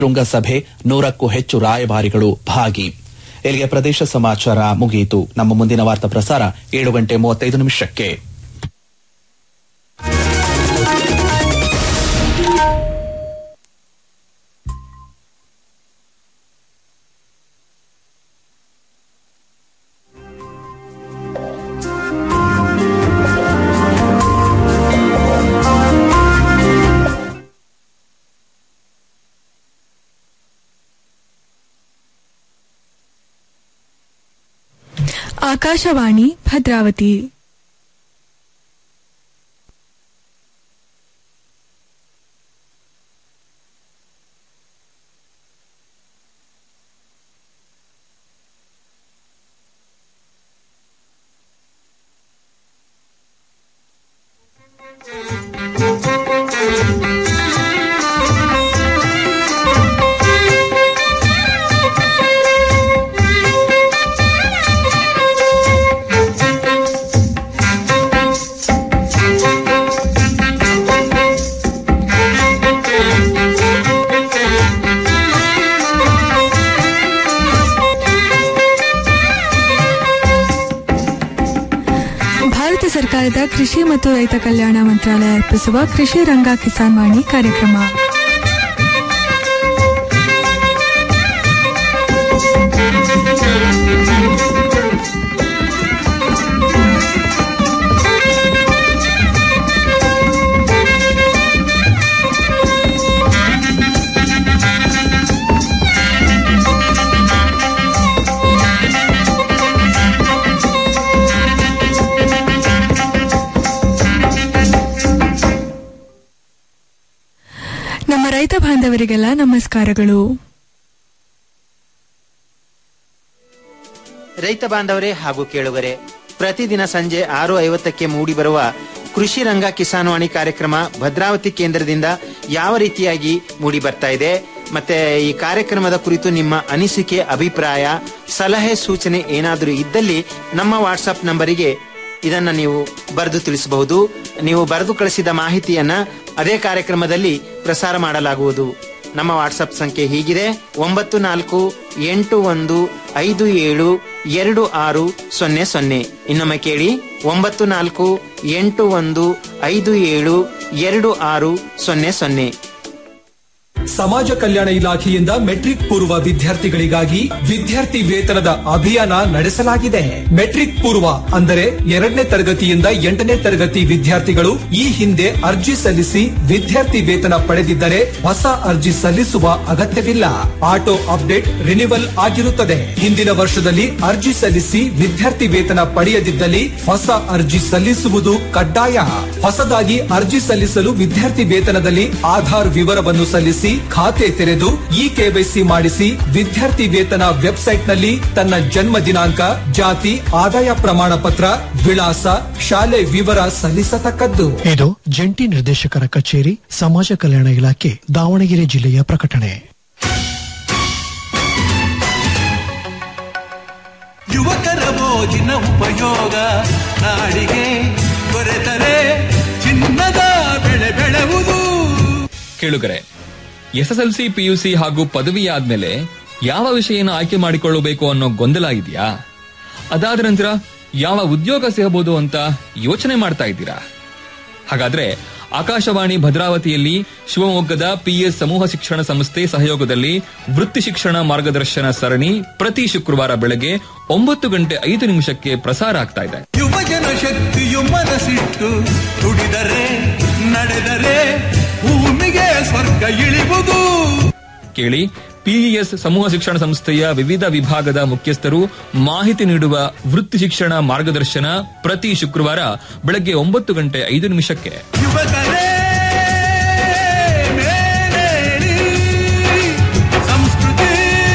ಶೃಂಗಸಭೆ ನೂರಕ್ಕೂ ಹೆಚ್ಚು ರಾಯಭಾರಿಗಳು ಭಾಗಿ ಇಲ್ಲಿಗೆ ಪ್ರದೇಶ ಸಮಾಚಾರ ಮುಗಿಯಿತು ನಮ್ಮ ಮುಂದಿನ ವಾರ್ತಾ ಪ್ರಸಾರ ಏಳು ಗಂಟೆ ಮೂವತ್ತೈದು ನಿಮಿಷಕ್ಕೆ ಆಕಾಶವಾಣಿ ಭದ್ರಾವತಿ ಭಾರತ ಸರ್ಕಾರದ ಕೃಷಿ ಮತ್ತು ರೈತ ಕಲ್ಯಾಣ ಮಂತ್ರಾಲಯ ಅರ್ಪಿಸುವ ಕೃಷಿ ರಂಗ ಕಿಸಾನ್ ವಾಣಿ ಕಾರ್ಯಕ್ರಮ ನಮ್ಮ ರೈತ ಬಾಂಧವರಿಗೆಲ್ಲ ನಮಸ್ಕಾರಗಳು ರೈತ ಬಾಂಧವರೇ ಹಾಗೂ ಕೇಳುಗರೆ ಪ್ರತಿದಿನ ಸಂಜೆ ಆರು ಐವತ್ತಕ್ಕೆ ಮೂಡಿಬರುವ ಕೃಷಿ ರಂಗ ಕಿಸಾನ್ವಾಣಿ ಕಾರ್ಯಕ್ರಮ ಭದ್ರಾವತಿ ಕೇಂದ್ರದಿಂದ ಯಾವ ರೀತಿಯಾಗಿ ಮೂಡಿ ಬರ್ತಾ ಇದೆ ಮತ್ತೆ ಈ ಕಾರ್ಯಕ್ರಮದ ಕುರಿತು ನಿಮ್ಮ ಅನಿಸಿಕೆ ಅಭಿಪ್ರಾಯ ಸಲಹೆ ಸೂಚನೆ ಏನಾದರೂ ಇದ್ದಲ್ಲಿ ನಮ್ಮ ವಾಟ್ಸಪ್ ನಂಬರಿಗೆ ಇದನ್ನ ನೀವು ಬರೆದು ತಿಳಿಸಬಹುದು ನೀವು ಬರೆದು ಕಳಿಸಿದ ಮಾಹಿತಿಯನ್ನ ಅದೇ ಕಾರ್ಯಕ್ರಮದಲ್ಲಿ ಪ್ರಸಾರ ಮಾಡಲಾಗುವುದು ನಮ್ಮ ವಾಟ್ಸಪ್ ಸಂಖ್ಯೆ ಹೀಗಿದೆ ಒಂಬತ್ತು ನಾಲ್ಕು ಎಂಟು ಒಂದು ಐದು ಏಳು ಎರಡು ಆರು ಸೊನ್ನೆ ಸೊನ್ನೆ ಇನ್ನೊಮ್ಮೆ ಕೇಳಿ ಒಂಬತ್ತು ನಾಲ್ಕು ಎಂಟು ಒಂದು ಐದು ಏಳು ಎರಡು ಆರು ಸೊನ್ನೆ ಸೊನ್ನೆ ಸಮಾಜ ಕಲ್ಯಾಣ ಇಲಾಖೆಯಿಂದ ಮೆಟ್ರಿಕ್ ಪೂರ್ವ ವಿದ್ಯಾರ್ಥಿಗಳಿಗಾಗಿ ವಿದ್ಯಾರ್ಥಿ ವೇತನದ ಅಭಿಯಾನ ನಡೆಸಲಾಗಿದೆ ಮೆಟ್ರಿಕ್ ಪೂರ್ವ ಅಂದರೆ ಎರಡನೇ ತರಗತಿಯಿಂದ ಎಂಟನೇ ತರಗತಿ ವಿದ್ಯಾರ್ಥಿಗಳು ಈ ಹಿಂದೆ ಅರ್ಜಿ ಸಲ್ಲಿಸಿ ವಿದ್ಯಾರ್ಥಿ ವೇತನ ಪಡೆದಿದ್ದರೆ ಹೊಸ ಅರ್ಜಿ ಸಲ್ಲಿಸುವ ಅಗತ್ಯವಿಲ್ಲ ಆಟೋ ಅಪ್ಡೇಟ್ ರಿನಿವಲ್ ಆಗಿರುತ್ತದೆ ಹಿಂದಿನ ವರ್ಷದಲ್ಲಿ ಅರ್ಜಿ ಸಲ್ಲಿಸಿ ವಿದ್ಯಾರ್ಥಿ ವೇತನ ಪಡೆಯದಿದ್ದಲ್ಲಿ ಹೊಸ ಅರ್ಜಿ ಸಲ್ಲಿಸುವುದು ಕಡ್ಡಾಯ ಹೊಸದಾಗಿ ಅರ್ಜಿ ಸಲ್ಲಿಸಲು ವಿದ್ಯಾರ್ಥಿ ವೇತನದಲ್ಲಿ ಆಧಾರ್ ವಿವರವನ್ನು ಸಲ್ಲಿಸಿ ಖಾತೆ ತೆರೆದು ಇ ಕೆವೈಸಿ ಮಾಡಿಸಿ ವಿದ್ಯಾರ್ಥಿ ವೇತನ ವೆಬ್ಸೈಟ್ ನಲ್ಲಿ ತನ್ನ ಜನ್ಮ ದಿನಾಂಕ ಜಾತಿ ಆದಾಯ ಪ್ರಮಾಣ ಪತ್ರ ವಿಳಾಸ ಶಾಲೆ ವಿವರ ಸಲ್ಲಿಸತಕ್ಕದ್ದು ಇದು ಜಂಟಿ ನಿರ್ದೇಶಕರ ಕಚೇರಿ ಸಮಾಜ ಕಲ್ಯಾಣ ಇಲಾಖೆ ದಾವಣಗೆರೆ ಜಿಲ್ಲೆಯ ಪ್ರಕಟಣೆ ಯುವಕರ ಮೋಜಿನ ಉಪಯೋಗ ನಾಡಿಗೆ ದೊರೆತರೆ ಚಿನ್ನದ ಬೆಳೆ ಬೆಳೆವುದು ಕೇಳುಗರೆ ಎಸ್ಎಸ್ಎಲ್ಸಿ ಪಿಯುಸಿ ಹಾಗೂ ಪದವಿ ಆದ್ಮೇಲೆ ಯಾವ ವಿಷಯನ ಆಯ್ಕೆ ಮಾಡಿಕೊಳ್ಳಬೇಕು ಅನ್ನೋ ಗೊಂದಲ ಇದೆಯಾ ಅದಾದ ನಂತರ ಯಾವ ಉದ್ಯೋಗ ಸಿಗಬಹುದು ಅಂತ ಯೋಚನೆ ಮಾಡ್ತಾ ಇದ್ದೀರಾ ಹಾಗಾದ್ರೆ ಆಕಾಶವಾಣಿ ಭದ್ರಾವತಿಯಲ್ಲಿ ಶಿವಮೊಗ್ಗದ ಪಿಎಸ್ ಸಮೂಹ ಶಿಕ್ಷಣ ಸಂಸ್ಥೆ ಸಹಯೋಗದಲ್ಲಿ ವೃತ್ತಿ ಶಿಕ್ಷಣ ಮಾರ್ಗದರ್ಶನ ಸರಣಿ ಪ್ರತಿ ಶುಕ್ರವಾರ ಬೆಳಗ್ಗೆ ಒಂಬತ್ತು ಗಂಟೆ ಐದು ನಿಮಿಷಕ್ಕೆ ಪ್ರಸಾರ ಆಗ್ತಾ ಇದೆ ಯುವಜನ ಶಕ್ತಿಯು ಮನಸ್ಸಿಟ್ಟು ದುಡಿದರೆ ನಡೆದರೆ ಭೂಮಿಗೆ ಸ್ವರ್ಗ ಇಳಿವುದು ಕೇಳಿ ಪಿಇಎಸ್ ಸಮೂಹ ಶಿಕ್ಷಣ ಸಂಸ್ಥೆಯ ವಿವಿಧ ವಿಭಾಗದ ಮುಖ್ಯಸ್ಥರು ಮಾಹಿತಿ ನೀಡುವ ವೃತ್ತಿ ಶಿಕ್ಷಣ ಮಾರ್ಗದರ್ಶನ ಪ್ರತಿ ಶುಕ್ರವಾರ ಬೆಳಗ್ಗೆ ಒಂಬತ್ತು ಗಂಟೆ ಐದು ನಿಮಿಷಕ್ಕೆ ಯುವಕರೇ ಮೇಲೇಳಿ ಸಂಸ್ಕೃತಿ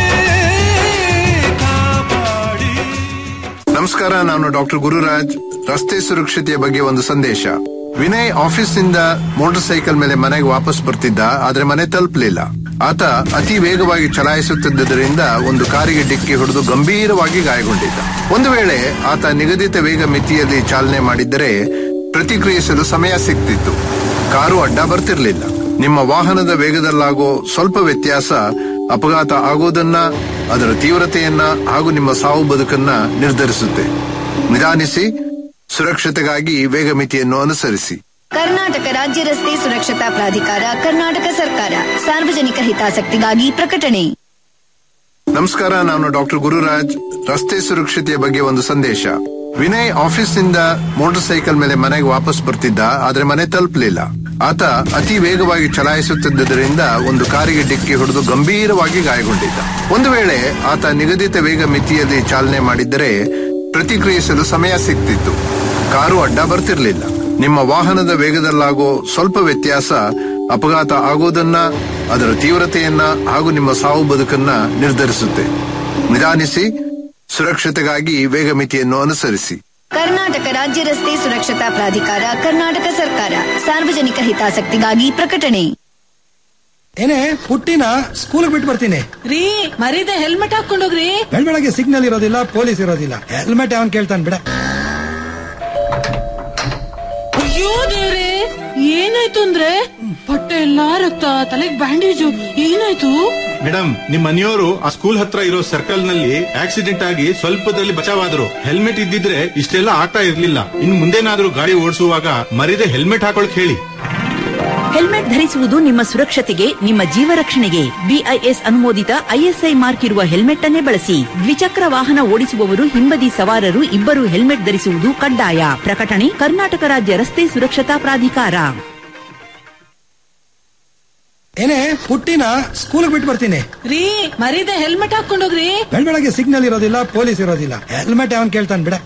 ಕಾಪಾಡಿ ನಮಸ್ಕಾರ ನಾನು ಡಾಕ್ಟರ್ ಗುರುರಾಜ್ ರಸ್ತೆ ಸುರಕ್ಷತೆಯ ಬಗ್ಗೆ ಒಂದು ಸಂದೇಶ ವಿನಯ್ ಆಫೀಸ್ನಿಂದ ಮೋಟಾರ್ ಸೈಕಲ್ ಮೇಲೆ ಮನೆಗೆ ವಾಪಸ್ ಬರ್ತಿದ್ದ ಆದ್ರೆ ಮನೆ ತಲುಪಲಿಲ್ಲ ಆತ ಅತಿ ವೇಗವಾಗಿ ಚಲಾಯಿಸುತ್ತಿದ್ದರಿಂದ ಒಂದು ಕಾರಿಗೆ ಡಿಕ್ಕಿ ಹೊಡೆದು ಗಂಭೀರವಾಗಿ ಗಾಯಗೊಂಡಿದ್ದ ಒಂದು ವೇಳೆ ಆತ ನಿಗದಿತ ವೇಗ ಮಿತಿಯಲ್ಲಿ ಚಾಲನೆ ಮಾಡಿದ್ದರೆ ಪ್ರತಿಕ್ರಿಯಿಸಲು ಸಮಯ ಸಿಗ್ತಿತ್ತು ಕಾರು ಅಡ್ಡ ಬರ್ತಿರ್ಲಿಲ್ಲ ನಿಮ್ಮ ವಾಹನದ ವೇಗದಲ್ಲಾಗೋ ಸ್ವಲ್ಪ ವ್ಯತ್ಯಾಸ ಅಪಘಾತ ಆಗೋದನ್ನ ಅದರ ತೀವ್ರತೆಯನ್ನ ಹಾಗೂ ನಿಮ್ಮ ಸಾವು ಬದುಕನ್ನ ನಿರ್ಧರಿಸುತ್ತೆ ನಿಧಾನಿಸಿ ಸುರಕ್ಷತೆಗಾಗಿ ವೇಗ ಮಿತಿಯನ್ನು ಅನುಸರಿಸಿ ಕರ್ನಾಟಕ ರಾಜ್ಯ ರಸ್ತೆ ಸುರಕ್ಷತಾ ಪ್ರಾಧಿಕಾರ ಕರ್ನಾಟಕ ಸರ್ಕಾರ ಸಾರ್ವಜನಿಕ ಹಿತಾಸಕ್ತಿಗಾಗಿ ಪ್ರಕಟಣೆ ನಮಸ್ಕಾರ ನಾನು ಡಾಕ್ಟರ್ ಗುರುರಾಜ್ ರಸ್ತೆ ಸುರಕ್ಷತೆಯ ಬಗ್ಗೆ ಒಂದು ಸಂದೇಶ ವಿನಯ್ ಆಫೀಸ್ನಿಂದ ಮೋಟಾರ್ ಸೈಕಲ್ ಮೇಲೆ ಮನೆಗೆ ವಾಪಸ್ ಬರ್ತಿದ್ದ ಆದ್ರೆ ಮನೆ ತಲುಪಲಿಲ್ಲ ಆತ ಅತಿ ವೇಗವಾಗಿ ಚಲಾಯಿಸುತ್ತಿದ್ದರಿಂದ ಒಂದು ಕಾರಿಗೆ ಡಿಕ್ಕಿ ಹೊಡೆದು ಗಂಭೀರವಾಗಿ ಗಾಯಗೊಂಡಿದ್ದ ಒಂದು ವೇಳೆ ಆತ ನಿಗದಿತ ವೇಗ ಮಿತಿಯಲ್ಲಿ ಚಾಲನೆ ಮಾಡಿದ್ದರೆ ಪ್ರತಿಕ್ರಿಯಿಸಲು ಸಮಯ ಸಿಗ್ತಿತ್ತು ಕಾರು ಅಡ್ಡ ಬರ್ತಿರ್ಲಿಲ್ಲ ನಿಮ್ಮ ವಾಹನದ ವೇಗದಲ್ಲಾಗೋ ಸ್ವಲ್ಪ ವ್ಯತ್ಯಾಸ ಅಪಘಾತ ಆಗೋದನ್ನ ಅದರ ತೀವ್ರತೆಯನ್ನ ಹಾಗೂ ನಿಮ್ಮ ಸಾವು ಬದುಕನ್ನ ನಿರ್ಧರಿಸುತ್ತೆ ನಿಧಾನಿಸಿ ಸುರಕ್ಷತೆಗಾಗಿ ವೇಗ ಮಿತಿಯನ್ನು ಅನುಸರಿಸಿ ಕರ್ನಾಟಕ ರಾಜ್ಯ ರಸ್ತೆ ಸುರಕ್ಷತಾ ಪ್ರಾಧಿಕಾರ ಕರ್ನಾಟಕ ಸರ್ಕಾರ ಸಾರ್ವಜನಿಕ ಹಿತಾಸಕ್ತಿಗಾಗಿ ಪ್ರಕಟಣೆ ಏನೇ ಪುಟ್ಟಿನ ಸ್ಕೂಲ್ ಬಿಟ್ಟು ಬರ್ತೀನಿ ರೀ ಮರೀದೆ ಹೆಲ್ಮೆಟ್ ಹಾಕೊಂಡೋಗ್ರಿ ಬೆಳ್ ಬೆಳಗ್ಗೆ ಸಿಗ್ನಲ್ ಇರೋದಿಲ್ಲ ಪೊಲೀಸ್ ಇರೋದಿಲ್ಲ ಹೆಲ್ಮೆಟ್ ಅವನ್ ಕೇಳ್ತಾನೆ ಬಿಡ ಅಯ್ಯೋ ದೇವ್ರೆ ಏನಾಯ್ತು ಅಂದ್ರೆ ಬಟ್ಟೆ ಎಲ್ಲಾ ರಕ್ತ ತಲೆಗ್ ಬ್ಯಾಂಡೇಜು ಏನಾಯ್ತು ಮೇಡಮ್ ನಿಮ್ ಮನೆಯವರು ಆ ಸ್ಕೂಲ್ ಹತ್ರ ಇರೋ ಸರ್ಕಲ್ ನಲ್ಲಿ ಆಕ್ಸಿಡೆಂಟ್ ಆಗಿ ಸ್ವಲ್ಪದಲ್ಲಿ ಬಚಾವಾದ್ರು ಹೆಲ್ಮೆಟ್ ಇದ್ದಿದ್ರೆ ಇಷ್ಟೆಲ್ಲ ಆಗ್ತಾ ಇರ್ಲಿಲ್ಲ ಇನ್ ಮುಂದೇನಾದ್ರೂ ಗಾಡಿ ಓಡಿಸುವಾಗ ಮರಿದೆ ಹೆಲ್ಮೆಟ್ ಹಾಕೊಳಕ್ ಹೇಳಿ ಹೆಲ್ಮೆಟ್ ಧರಿಸುವುದು ನಿಮ್ಮ ಸುರಕ್ಷತೆಗೆ ನಿಮ್ಮ ಜೀವ ರಕ್ಷಣೆಗೆ ಬಿಐಎಸ್ ಅನುಮೋದಿತ ಐಎಸ್ಐ ಮಾರ್ಕ್ ಇರುವ ಹೆಲ್ಮೆಟ್ ಅನ್ನೇ ಬಳಸಿ ದ್ವಿಚಕ್ರ ವಾಹನ ಓಡಿಸುವವರು ಹಿಂಬದಿ ಸವಾರರು ಇಬ್ಬರು ಹೆಲ್ಮೆಟ್ ಧರಿಸುವುದು ಕಡ್ಡಾಯ ಪ್ರಕಟಣೆ ಕರ್ನಾಟಕ ರಾಜ್ಯ ರಸ್ತೆ ಸುರಕ್ಷತಾ ಪ್ರಾಧಿಕಾರ ಏನೇ ಪುಟ್ಟಿನ ಸ್ಕೂಲ್ ಬಿಟ್ಟು ಬರ್ತೀನಿ ರೀ ಮರೀದೆ ಹೆಲ್ಮೆಟ್ ಹಾಕೊಂಡೋಗ್ರಿ ಬೆಳ್ ಬೆಳಗ್ಗೆ ಸಿಗ್ನಲ್ ಇರೋದಿಲ್ಲ ಪೊಲೀಸ್ ಇರೋದಿಲ್ಲ ಹೆಲ್ಮೆಟ್ ಅವನ್ ಕೇಳ್ತಾನೆ ಬಿಡ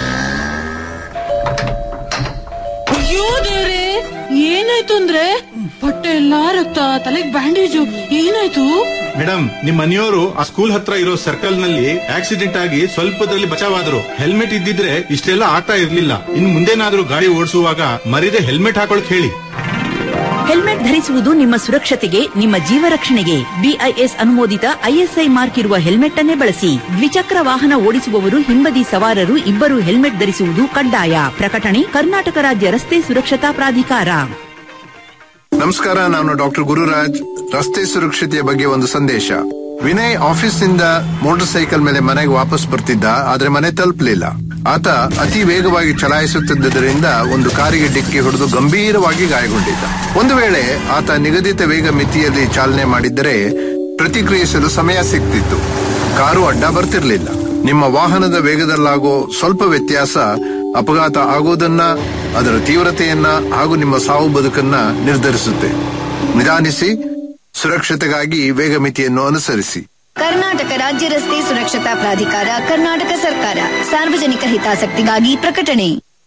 ಅಯ್ಯೋ ದೇವ್ರೆ ಏನಾಯ್ತು ಅಂದ್ರೆ ಬಟ್ಟೆ ಎಲ್ಲಾ ರಕ್ತ ತಲೆಗ್ ಬ್ಯಾಂಡೇಜು ಏನಾಯ್ತು ಮೇಡಮ್ ನಿಮ್ ಮನೆಯವರು ಆ ಸ್ಕೂಲ್ ಹತ್ರ ಇರೋ ಸರ್ಕಲ್ ನಲ್ಲಿ ಆಕ್ಸಿಡೆಂಟ್ ಆಗಿ ಸ್ವಲ್ಪದಲ್ಲಿ ಬಚಾವಾದ್ರು ಹೆಲ್ಮೆಟ್ ಇದ್ದಿದ್ರೆ ಇಷ್ಟೆಲ್ಲ ಆಗ್ತಾ ಇರ್ಲಿಲ್ಲ ಇನ್ ಮುಂದೇನಾದ್ರೂ ಗಾಡಿ ಓಡಿಸುವಾಗ ಮರಿದೆ ಹೆಲ್ಮೆಟ್ ಹಾಕೊಳಕ್ ಹೇಳಿ ಹೆಲ್ಮೆಟ್ ಧರಿಸುವುದು ನಿಮ್ಮ ಸುರಕ್ಷತೆಗೆ ನಿಮ್ಮ ಜೀವ ರಕ್ಷಣೆಗೆ ಬಿಐಎಸ್ ಅನುಮೋದಿತ ಐಎಸ್ಐ ಮಾರ್ಕ್ ಇರುವ ಹೆಲ್ಮೆಟ್ ಅನ್ನೇ ಬಳಸಿ ದ್ವಿಚಕ್ರ ವಾಹನ ಓಡಿಸುವವರು ಹಿಂಬದಿ ಸವಾರರು ಇಬ್ಬರು ಹೆಲ್ಮೆಟ್ ಧರಿಸುವುದು ಕಡ್ಡಾಯ ಪ್ರಕಟಣೆ ಕರ್ನಾಟಕ ರಾಜ್ಯ ರಸ್ತೆ ಸುರಕ್ಷತಾ ಪ್ರಾಧಿಕಾರ ನಮಸ್ಕಾರ ನಾನು ಡಾಕ್ಟರ್ ಗುರುರಾಜ್ ರಸ್ತೆ ಸುರಕ್ಷತೆಯ ಬಗ್ಗೆ ಒಂದು ಸಂದೇಶ ವಿನಯ್ ಆಫೀಸ್ನಿಂದ ಮೋಟಾರ್ ಸೈಕಲ್ ಮೇಲೆ ಮನೆಗೆ ವಾಪಸ್ ಬರ್ತಿದ್ದ ಆದ್ರೆ ಮನೆ ತಲುಪಲಿಲ್ಲ ಆತ ಅತಿ ವೇಗವಾಗಿ ಚಲಾಯಿಸುತ್ತಿದ್ದರಿಂದ ಒಂದು ಕಾರಿಗೆ ಡಿಕ್ಕಿ ಹೊಡೆದು ಗಂಭೀರವಾಗಿ ಗಾಯಗೊಂಡಿದ್ದ ಒಂದು ವೇಳೆ ಆತ ನಿಗದಿತ ವೇಗ ಮಿತಿಯಲ್ಲಿ ಚಾಲನೆ ಮಾಡಿದ್ದರೆ ಪ್ರತಿಕ್ರಿಯಿಸಲು ಸಮಯ ಸಿಗ್ತಿತ್ತು ಕಾರು ಅಡ್ಡ ಬರ್ತಿರ್ಲಿಲ್ಲ ನಿಮ್ಮ ವಾಹನದ ವೇಗದಲ್ಲಾಗೋ ಸ್ವಲ್ಪ ವ್ಯತ್ಯಾಸ ಅಪಘಾತ ಆಗೋದನ್ನ ಅದರ ತೀವ್ರತೆಯನ್ನ ಹಾಗೂ ನಿಮ್ಮ ಸಾವು ಬದುಕನ್ನ ನಿರ್ಧರಿಸುತ್ತೆ ನಿಧಾನಿಸಿ ಸುರಕ್ಷತೆಗಾಗಿ ವೇಗ ಮಿತಿಯನ್ನು ಅನುಸರಿಸಿ ಕರ್ನಾಟಕ ರಾಜ್ಯ ರಸ್ತೆ ಸುರಕ್ಷತಾ ಪ್ರಾಧಿಕಾರ ಕರ್ನಾಟಕ ಸರ್ಕಾರ ಸಾರ್ವಜನಿಕ ಹಿತಾಸಕ್ತಿಗಾಗಿ ಪ್ರಕಟಣೆ